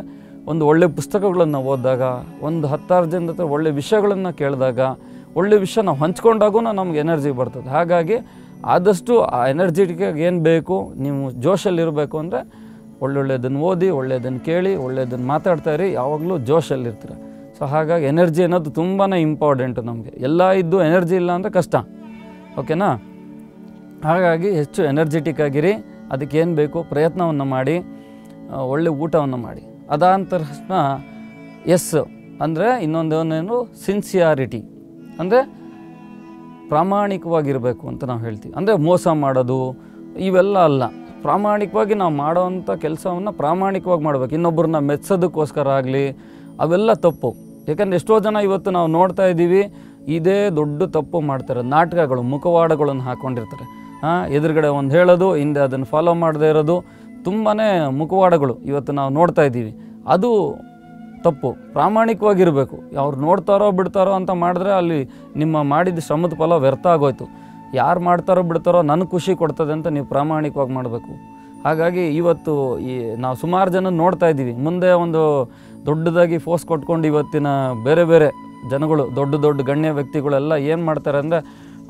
ಒಂದು ಒಳ್ಳೆ ಪುಸ್ತಕಗಳನ್ನು ಓದಿದಾಗ ಒಂದು ಹತ್ತಾರು ಜನದ ಹತ್ರ ಒಳ್ಳೆ ವಿಷಯಗಳನ್ನು ಕೇಳಿದಾಗ ಒಳ್ಳೆ ವಿಷಯ ನಾವು ಹಂಚ್ಕೊಂಡಾಗೂ ನಮ್ಗೆ ಎನರ್ಜಿ ಬರ್ತದೆ ಹಾಗಾಗಿ ಆದಷ್ಟು ಆ ಎನರ್ಜಿಟಿಕಾಗಿ ಏನು ಬೇಕು ನೀವು ಜೋಶಲ್ಲಿರಬೇಕು ಅಂದರೆ ಒಳ್ಳೊಳ್ಳೆದನ್ನು ಓದಿ ಒಳ್ಳೆಯದನ್ನು ಕೇಳಿ ಒಳ್ಳೆಯದನ್ನು ಮಾತಾಡ್ತಾ ಇರಿ ಯಾವಾಗಲೂ ಜೋಶಲ್ಲಿರ್ತೀರ ಸೊ ಹಾಗಾಗಿ ಎನರ್ಜಿ ಅನ್ನೋದು ತುಂಬಾ ಇಂಪಾರ್ಟೆಂಟು ನಮಗೆ ಎಲ್ಲ ಇದ್ದು ಎನರ್ಜಿ ಇಲ್ಲ ಅಂದರೆ ಕಷ್ಟ ಓಕೆನಾ ಹಾಗಾಗಿ ಹೆಚ್ಚು ಎನರ್ಜೆಟಿಕ್ ಆಗಿರಿ ಅದಕ್ಕೇನು ಬೇಕು ಪ್ರಯತ್ನವನ್ನು ಮಾಡಿ ಆ, ಒಳ್ಳೆ ಊಟವನ್ನು ಮಾಡಿ ಅದಾದ ತಕ್ಷಣ ಎಸ್ ಅಂದರೆ ಇನ್ನೊಂದೇನೇನು ಸಿನ್ಸಿಯಾರಿಟಿ ಅಂದರೆ ಪ್ರಾಮಾಣಿಕವಾಗಿರಬೇಕು ಅಂತ ನಾವು ಹೇಳ್ತೀವಿ ಅಂದರೆ ಮೋಸ ಮಾಡೋದು ಇವೆಲ್ಲ ಅಲ್ಲ ಪ್ರಾಮಾಣಿಕವಾಗಿ ನಾವು ಮಾಡೋವಂಥ ಕೆಲಸವನ್ನು ಪ್ರಾಮಾಣಿಕವಾಗಿ ಮಾಡಬೇಕು ಇನ್ನೊಬ್ಬರನ್ನ ಮೆಚ್ಚೋದಕ್ಕೋಸ್ಕರ ಆಗಲಿ ಅವೆಲ್ಲ ತಪ್ಪು ಯಾಕಂದರೆ ಎಷ್ಟೋ ಜನ ಇವತ್ತು ನಾವು ನೋಡ್ತಾ ಇದ್ದೀವಿ ಇದೇ ದೊಡ್ಡ ತಪ್ಪು ಮಾಡ್ತಾರೆ ನಾಟಕಗಳು ಮುಖವಾಡಗಳನ್ನು ಹಾಕ್ಕೊಂಡಿರ್ತಾರೆ ಹಾಂ ಎದುರುಗಡೆ ಒಂದು ಹೇಳೋದು ಹಿಂದೆ ಅದನ್ನು ಫಾಲೋ ಮಾಡದೇ ಇರೋದು ತುಂಬಾ ಮುಖವಾಡಗಳು ಇವತ್ತು ನಾವು ನೋಡ್ತಾ ಇದ್ದೀವಿ ಅದು ತಪ್ಪು ಪ್ರಾಮಾಣಿಕವಾಗಿರಬೇಕು ಅವ್ರು ನೋಡ್ತಾರೋ ಬಿಡ್ತಾರೋ ಅಂತ ಮಾಡಿದ್ರೆ ಅಲ್ಲಿ ನಿಮ್ಮ ಮಾಡಿದ ಶ್ರಮದ ಫಲ ವ್ಯರ್ಥ ಆಗೋಯ್ತು ಯಾರು ಮಾಡ್ತಾರೋ ಬಿಡ್ತಾರೋ ನನಗೆ ಖುಷಿ ಕೊಡ್ತದೆ ಅಂತ ನೀವು ಪ್ರಾಮಾಣಿಕವಾಗಿ ಮಾಡಬೇಕು ಹಾಗಾಗಿ ಇವತ್ತು ಈ ನಾವು ಸುಮಾರು ಜನ ನೋಡ್ತಾ ಇದ್ದೀವಿ ಮುಂದೆ ಒಂದು ದೊಡ್ಡದಾಗಿ ಫೋರ್ಸ್ ಕೊಟ್ಕೊಂಡು ಇವತ್ತಿನ ಬೇರೆ ಬೇರೆ ಜನಗಳು ದೊಡ್ಡ ದೊಡ್ಡ ಗಣ್ಯ ವ್ಯಕ್ತಿಗಳೆಲ್ಲ ಏನು ಮಾಡ್ತಾರೆ ಅಂದರೆ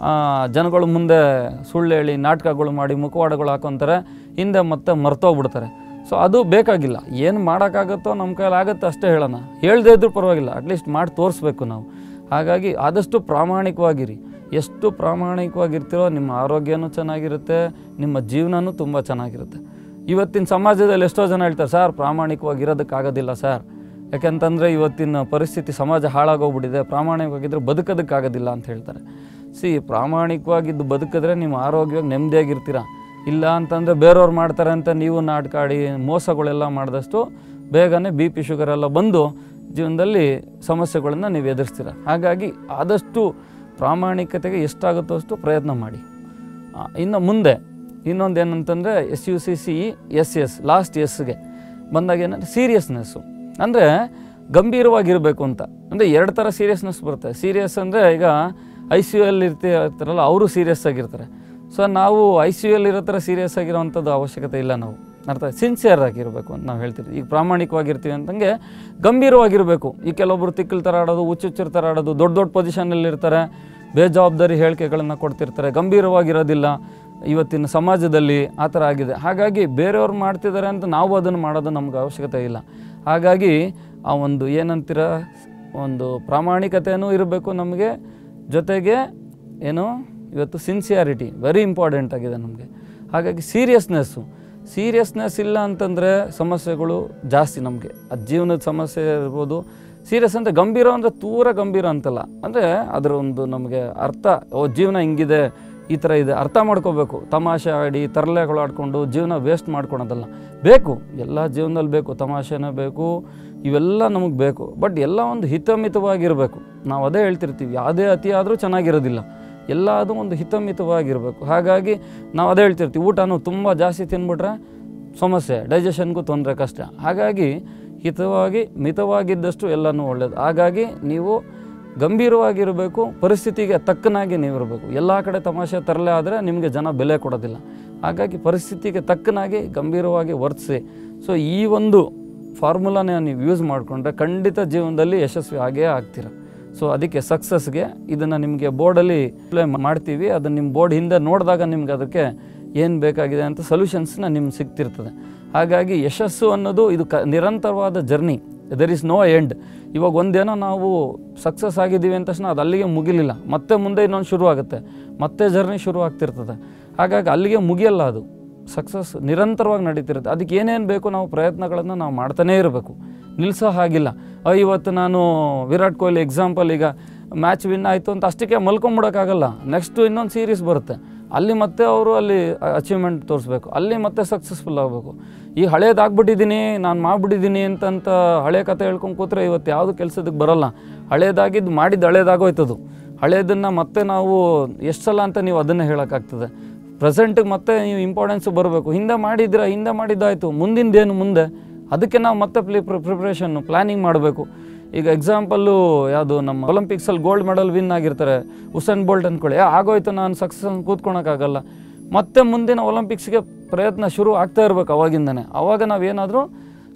ಜನಗಳು ಮುಂದೆ ಸುಳ್ಳು ಹೇಳಿ ನಾಟಕಗಳು ಮಾಡಿ ಮುಖವಾಡಗಳು ಹಾಕೊತಾರೆ ಹಿಂದೆ ಮತ್ತೆ ಮರ್ತೋಗ್ಬಿಡ್ತಾರೆ ಸೊ ಅದು ಬೇಕಾಗಿಲ್ಲ ಏನು ಮಾಡೋಕ್ಕಾಗುತ್ತೋ ನಮ್ಮ ಕೈಯಲ್ಲಿ ಆಗುತ್ತೆ ಅಷ್ಟೇ ಹೇಳೋಣ ಹೇಳ್ದೇ ಇದ್ರೂ ಪರವಾಗಿಲ್ಲ ಅಟ್ಲೀಸ್ಟ್ ಮಾಡಿ ತೋರಿಸ್ಬೇಕು ನಾವು ಹಾಗಾಗಿ ಆದಷ್ಟು ಪ್ರಾಮಾಣಿಕವಾಗಿರಿ ಎಷ್ಟು ಪ್ರಾಮಾಣಿಕವಾಗಿರ್ತೀರೋ ನಿಮ್ಮ ಆರೋಗ್ಯನೂ ಚೆನ್ನಾಗಿರುತ್ತೆ ನಿಮ್ಮ ಜೀವನನೂ ತುಂಬ ಚೆನ್ನಾಗಿರುತ್ತೆ ಇವತ್ತಿನ ಸಮಾಜದಲ್ಲಿ ಎಷ್ಟೋ ಜನ ಹೇಳ್ತಾರೆ ಸರ್ ಪ್ರಾಮಾಣಿಕವಾಗಿರೋದಕ್ಕಾಗೋದಿಲ್ಲ ಸರ್ ಯಾಕೆಂತಂದರೆ ಇವತ್ತಿನ ಪರಿಸ್ಥಿತಿ ಸಮಾಜ ಹಾಳಾಗೋಗ್ಬಿಟ್ಟಿದೆ ಪ್ರಾಮಾಣಿಕವಾಗಿದ್ದರೆ ಬದುಕೋದಕ್ಕಾಗೋದಿಲ್ಲ ಅಂತ ಹೇಳ್ತಾರೆ ಸಿ ಪ್ರಾಮಾಣಿಕವಾಗಿದ್ದು ಬದುಕಿದ್ರೆ ನೀವು ಆರೋಗ್ಯವಾಗಿ ನೆಮ್ಮದಿಯಾಗಿರ್ತೀರ ಇಲ್ಲ ಅಂತಂದರೆ ಬೇರೆಯವ್ರು ಮಾಡ್ತಾರೆ ಅಂತ ನೀವು ನಾಟಕ ಆಡಿ ಮೋಸಗಳೆಲ್ಲ ಮಾಡಿದಷ್ಟು ಬೇಗನೆ ಬಿ ಪಿ ಶುಗರ್ ಎಲ್ಲ ಬಂದು ಜೀವನದಲ್ಲಿ ಸಮಸ್ಯೆಗಳನ್ನು ನೀವು ಎದುರಿಸ್ತೀರ ಹಾಗಾಗಿ ಆದಷ್ಟು ಪ್ರಾಮಾಣಿಕತೆಗೆ ಎಷ್ಟಾಗುತ್ತೋ ಅಷ್ಟು ಪ್ರಯತ್ನ ಮಾಡಿ ಆ, ಇನ್ನು ಮುಂದೆ ಇನ್ನೊಂದು ಏನಂತಂದರೆ S U C C S S last ಎಸ್ಗೆ ಬಂದಾಗ ಏನಂದರೆ ಸೀರಿಯಸ್ನೆಸ್ಸು ಅಂದರೆ ಗಂಭೀರವಾಗಿರಬೇಕು ಅಂತ ಅಂದರೆ ಎರಡು ಥರ ಸೀರಿಯಸ್ನೆಸ್ ಬರುತ್ತೆ ಸೀರಿಯಸ್ ಅಂದರೆ ಈಗ ಐ ಸಿ ಯು ಅಲ್ಲಿ ಇರ್ತಿರ್ತಾರಲ್ಲ ಅವರು ಸೀರಿಯಸ್ ಆಗಿರ್ತಾರೆ ಸೊ ನಾವು ಐ ಸಿ ಯು ಅಲ್ಲಿ ಇರೋ ಥರ ಸೀರಿಯಸ್ ಆಗಿರೋವಂಥದ್ದು ಅವಶ್ಯಕತೆ ಇಲ್ಲ ನಾವು ಅರ್ಥ ಸಿನ್ಸಿಯರ್ ಆಗಿರಬೇಕು ಅಂತ ನಾವು ಹೇಳ್ತೀವಿ ಈಗ ಪ್ರಾಮಾಣಿಕವಾಗಿರ್ತೀವಿ ಅಂತಂಗೆ ಗಂಭೀರವಾಗಿರಬೇಕು ಈ ಕೆಲವೊಬ್ಬರು ತಿಕ್ಕಲ್ ಥರ ಆಡೋದು ಹುಚ್ಚುಚ್ಚರ ಥರ ಆಡೋದು ದೊಡ್ಡ ದೊಡ್ಡ ಪೊಸಿಷನಲ್ಲಿ ಇರ್ತಾರೆ ಬೇಜವಾಬ್ದಾರಿ ಹೇಳಿಕೆಗಳನ್ನು ಕೊಡ್ತಿರ್ತಾರೆ ಗಂಭೀರವಾಗಿರೋದಿಲ್ಲ ಇವತ್ತಿನ ಸಮಾಜದಲ್ಲಿ ಆ ಥರ ಆಗಿದೆ ಹಾಗಾಗಿ ಬೇರೆಯವ್ರು ಮಾಡ್ತಿದ್ದಾರೆ ಅಂತ ನಾವು ಅದನ್ನು ಮಾಡೋದು ನಮ್ಗೆ ಅವಶ್ಯಕತೆ ಇಲ್ಲ ಹಾಗಾಗಿ ಆ ಒಂದು ಏನಂತೀರ ಒಂದು ಪ್ರಾಮಾಣಿಕತೆಯೂ ಇರಬೇಕು ನಮಗೆ ಜೊತೆಗೆ ಏನು ಇವತ್ತು ಸಿನ್ಸಿಯಾರಿಟಿ ವೆರಿ ಇಂಪಾರ್ಟೆಂಟ್ ಆಗಿದೆ ನಮಗೆ ಹಾಗಾಗಿ ಸೀರಿಯಸ್ನೆಸ್ಸು ಸೀರಿಯಸ್ನೆಸ್ ಇಲ್ಲ ಅಂತಂದರೆ ಸಮಸ್ಯೆಗಳು ಜಾಸ್ತಿ ನಮಗೆ ಅದು ಜೀವನದ ಸಮಸ್ಯೆ ಇರ್ಬೋದು ಸೀರಿಯಸ್ ಅಂದರೆ ಗಂಭೀರ ಅಂದರೆ ತೂರ ಗಂಭೀರ ಅಂತಲ್ಲ ಅಂದರೆ ಅದರ ಒಂದು ನಮಗೆ ಅರ್ಥ ಓ ಜೀವನ ಹಿಂಗಿದೆ ಈ ಥರ ಇದೆ ಅರ್ಥ ಮಾಡ್ಕೋಬೇಕು ತಮಾಷೆ ಆಡಿ ತರಲೆಗಳು ಆಡ್ಕೊಂಡು ಜೀವನ ವೇಸ್ಟ್ ಮಾಡ್ಕೊಳೋದಲ್ಲ ಬೇಕು ಎಲ್ಲ ಜೀವನದಲ್ಲಿ ಬೇಕು ತಮಾಷೆನೇ ಬೇಕು ಇವೆಲ್ಲ ನಮಗೆ ಬೇಕು ಬಟ್ ಎಲ್ಲ ಒಂದು ಹಿತಮಿತವಾಗಿರಬೇಕು ನಾವು ಅದೇ ಹೇಳ್ತಿರ್ತೀವಿ ಯಾವುದೇ ಅತಿ ಆದರೂ ಚೆನ್ನಾಗಿರೋದಿಲ್ಲ ಎಲ್ಲ ಅದು ಒಂದು ಹಿತಮಿತವಾಗಿರಬೇಕು ಹಾಗಾಗಿ ನಾವು ಅದೇ ಹೇಳ್ತಿರ್ತೀವಿ ಊಟನೂ ತುಂಬ ಜಾಸ್ತಿ ತಿಂದ್ಬಿಟ್ರೆ ಸಮಸ್ಯೆ ಡೈಜೆಷನ್ಗೂ ತೊಂದರೆ ಕಷ್ಟ ಹಾಗಾಗಿ ಹಿತವಾಗಿ ಮಿತವಾಗಿದ್ದಷ್ಟು ಎಲ್ಲನೂ ಒಳ್ಳೆಯದು ಹಾಗಾಗಿ ನೀವು ಗಂಭೀರವಾಗಿರಬೇಕು ಪರಿಸ್ಥಿತಿಗೆ ತಕ್ಕನಾಗಿ ನೀವು ಇರಬೇಕು ಎಲ್ಲ ಕಡೆ ತಮಾಷೆ ತರಲೆ ಆದರೆ ನಿಮಗೆ ಜನ ಬೆಲೆ ಕೊಡೋದಿಲ್ಲ ಹಾಗಾಗಿ ಪರಿಸ್ಥಿತಿಗೆ ತಕ್ಕನಾಗಿ ಗಂಭೀರವಾಗಿ ವರ್ತಿಸಿ ಸೊ ಈ ಒಂದು ಫಾರ್ಮುಲಾನ ನೀವು ಯೂಸ್ ಮಾಡಿಕೊಂಡ್ರೆ ಖಂಡಿತ ಜೀವನದಲ್ಲಿ ಯಶಸ್ವಿ ಆಗೇ ಆಗ್ತೀರ ಸೊ ಅದಕ್ಕೆ ಸಕ್ಸಸ್ಗೆ ಇದನ್ನು ನಿಮಗೆ ಬೋರ್ಡಲ್ಲಿ ಅಪ್ಲೈ ಮಾಡ್ತೀವಿ ಅದನ್ನು ನಿಮ್ಮ ಬೋರ್ಡ್ ಹಿಂದೆ ನೋಡಿದಾಗ ನಿಮ್ಗೆ ಅದಕ್ಕೆ ಏನು ಬೇಕಾಗಿದೆ ಅಂತ ಸೊಲ್ಯೂಷನ್ಸ್ನ ನಿಮ್ಗೆ ಸಿಗ್ತಿರ್ತದೆ ಹಾಗಾಗಿ ಯಶಸ್ಸು ಅನ್ನೋದು ಇದು ಕ ನಿರಂತರವಾದ journey there is no end ಇವಾಗ ಒಂದೇನೋ ನಾವು ಸಕ್ಸಸ್ ಆಗಿದ್ದೀವಿ ಅಂದ ತಕ್ಷಣ ಅದು ಅಲ್ಲಿಗೆ ಮುಗಿಲಿಲ್ಲ ಮತ್ತೆ ಮುಂದೆ ಇನ್ನೊಂದು ಶುರು ಆಗುತ್ತೆ ಮತ್ತೆ ಜರ್ನಿ ಶುರು ಆಗ್ತಿರ್ತದೆ ಹಾಗಾಗಿ ಅಲ್ಲಿಗೆ ಮುಗಿಯಲ್ಲ ಅದು ಸಕ್ಸಸ್ ನಿರಂತರವಾಗಿ ನಡೀತಿರುತ್ತೆ ಅದಕ್ಕೆ ಏನೇನು ಬೇಕು ನಾವು ಪ್ರಯತ್ನಗಳನ್ನು ನಾವು ಮಾಡ್ತಾನೇ ಇರಬೇಕು ನಿಲ್ಲಿಸೋ ಹಾಗಿಲ್ಲ ಅಯ್ಯೋ, ಇವತ್ತು ನಾನು ವಿರಾಟ್ ಕೊಹ್ಲಿ ಎಕ್ಸಾಂಪಲ್ ಈಗ ಮ್ಯಾಚ್ ವಿನ್ ಆಯಿತು ಅಂತ ಅಷ್ಟಕ್ಕೆ ಮಲ್ಕೊಂಬಿಡೋಕ್ಕಾಗಲ್ಲ ನೆಕ್ಸ್ಟು ಇನ್ನೊಂದು ಸೀರೀಸ್ ಬರುತ್ತೆ ಅಲ್ಲಿ ಮತ್ತೆ ಅವರು ಅಲ್ಲಿ ಅಚೀವ್ಮೆಂಟ್ ತೋರಿಸ್ಬೇಕು ಅಲ್ಲಿ ಮತ್ತೆ ಸಕ್ಸಸ್ಫುಲ್ ಆಗಬೇಕು ಈ ಹಳೇದಾಗ್ಬಿಟ್ಟಿದ್ದೀನಿ ನಾನು ಮಾಡಿಬಿಟ್ಟಿದ್ದೀನಿ ಅಂತಂತ ಹಳೆ ಕತೆ ಹೇಳ್ಕೊಂಡು ಕೂತ್ರೆ ಇವತ್ತು ಯಾವುದು ಕೆಲಸದಕ್ಕೆ ಬರಲ್ಲ ಹಳೇದಾಗಿದ್ದು ಮಾಡಿದ್ದು ಹಳೇದಾಗೋಯ್ತದು ಹಳೇದನ್ನು ಮತ್ತೆ ನಾವು ಎಷ್ಟು ಸಲ ಅಂತ ನೀವು ಅದನ್ನೇ ಹೇಳೋಕ್ಕಾಗ್ತದೆ ಪ್ರೆಸೆಂಟಿಗೆ ಮತ್ತೆ ನೀವು ಇಂಪಾರ್ಟೆನ್ಸು ಬರಬೇಕು ಹಿಂದೆ ಮಾಡಿದ್ದೀರಾ ಹಿಂದೆ ಮಾಡಿದ್ದಾಯಿತು ಮುಂದಿಂದೇನು ಮುಂದೆ ಅದಕ್ಕೆ ನಾವು ಮತ್ತೆ ಪ್ಲಿ ಪ್ರಿಪ್ರೇಷನ್ನು ಪ್ಲ್ಯಾನಿಂಗ್ ಮಾಡಬೇಕು ಈಗ ಎಕ್ಸಾಂಪಲ್ಲು ಯಾವುದು ನಮ್ಮ ಒಲಿಂಪಿಕ್ಸಲ್ಲಿ ಗೋಲ್ಡ್ ಮೆಡಲ್ ವಿನ್ ಆಗಿರ್ತಾರೆ ಉಸೇನ್ ಬೋಲ್ಟ್ ಅಂದ್ಕೊಳ್ಳಿ "ಏ, ಆಗೋಯ್ತು ನಾನು ಸಕ್ಸಸ್ ಕೂತ್ಕೊಳಕ್ಕಾಗಲ್ಲ ಮತ್ತೆ ಮುಂದಿನ ಒಲಿಂಪಿಕ್ಸ್ಗೆ ಪ್ರಯತ್ನ ಶುರು ಆಗ್ತಾ ಇರಬೇಕು ಅವಾಗಿಂದನೇ ಅವಾಗ ನಾವೇನಾದರೂ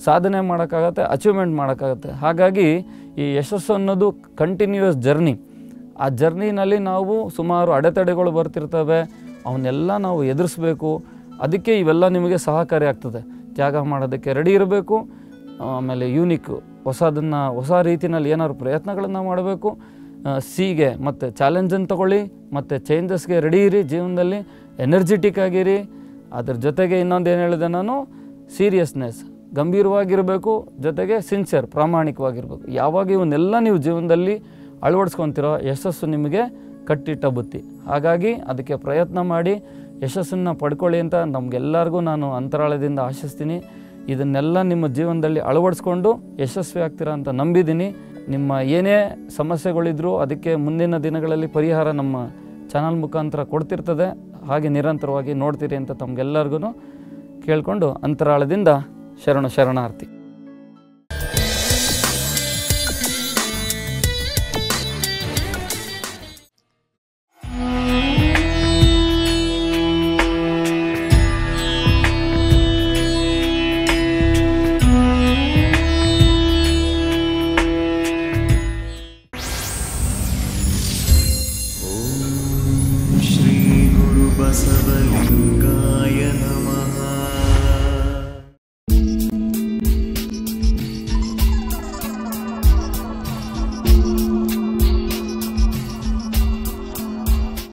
ಸಾಧನೆ ಮಾಡೋಕ್ಕಾಗತ್ತೆ ಅಚೀವ್ಮೆಂಟ್ ಮಾಡೋಕ್ಕಾಗತ್ತೆ ಹಾಗಾಗಿ ಈ ಯಶಸ್ಸು ಅನ್ನೋದು ಕಂಟಿನ್ಯೂಯಸ್ ಜರ್ನಿ ಆ ಜರ್ನಿನಲ್ಲಿ ನಾವು ಸುಮಾರು ಅಡೆತಡೆಗಳು ಬರ್ತಿರ್ತವೆ ಅವನ್ನೆಲ್ಲ ನಾವು ಎದುರಿಸ್ಬೇಕು ಅದಕ್ಕೆ ಇವೆಲ್ಲ ನಿಮಗೆ ಸಹಕಾರಿ ಆಗ್ತದೆ ತ್ಯಾಗ ಮಾಡೋದಕ್ಕೆ ರೆಡಿ ಇರಬೇಕು ಆಮೇಲೆ ಯೂನಿಕ್ ಹೊಸದನ್ನು ಹೊಸ ರೀತಿಯಲ್ಲಿ ಏನಾದ್ರು ಪ್ರಯತ್ನಗಳನ್ನು ಮಾಡಬೇಕು ಸಿಗೆ ಮತ್ತು ಚಾಲೆಂಜನ್ನು ತಗೊಳ್ಳಿ ಮತ್ತು ಚೇಂಜಸ್ಗೆ ರೆಡಿ ಇರಿ ಜೀವನದಲ್ಲಿ ಎನರ್ಜೆಟಿಕ್ ಆಗಿರಿ ಅದ್ರ ಜೊತೆಗೆ ಇನ್ನೊಂದು ಏನು ಹೇಳಿದೆ ನಾನು ಸೀರಿಯಸ್ನೆಸ್ ಗಂಭೀರವಾಗಿರಬೇಕು ಜೊತೆಗೆ ಸಿನ್ಸಿಯರ್ ಪ್ರಾಮಾಣಿಕವಾಗಿರಬೇಕು ಯಾವಾಗ ಇವನ್ನೆಲ್ಲ ನೀವು ಜೀವನದಲ್ಲಿ ಅಳವಡಿಸ್ಕೊತಿರೋ ಯಶಸ್ಸು ನಿಮಗೆ ಕಟ್ಟಿಟ್ಟ ಬುತ್ತಿ ಹಾಗಾಗಿ ಅದಕ್ಕೆ ಪ್ರಯತ್ನ ಮಾಡಿ ಯಶಸ್ಸನ್ನು ಪಡ್ಕೊಳ್ಳಿ ಅಂತ ನಮಗೆಲ್ಲರಿಗೂ ನಾನು ಅಂತರಾಳದಿಂದ ಆಶಿಸ್ತೀನಿ ಇದನ್ನೆಲ್ಲ ನಿಮ್ಮ ಜೀವನದಲ್ಲಿ ಅಳವಡಿಸ್ಕೊಂಡು ಯಶಸ್ವಿ ಆಗ್ತೀರಾ ಅಂತ ನಂಬಿದ್ದೀನಿ ನಿಮ್ಮ ಏನೇ ಸಮಸ್ಯೆಗಳಿದ್ರೂ ಅದಕ್ಕೆ ಮುಂದಿನ ದಿನಗಳಲ್ಲಿ ಪರಿಹಾರ ನಮ್ಮ ಚಾನಲ್ ಮುಖಾಂತರ ಕೊಡ್ತಿರ್ತದೆ ಹಾಗೆ ನಿರಂತರವಾಗಿ ನೋಡ್ತೀರಿ ಅಂತ ತಮಗೆಲ್ಲರಿಗೂ ಕೇಳಿಕೊಂಡು ಅಂತರಾಳದಿಂದ ಶರಣು ಶರಣಾರ್ಥಿ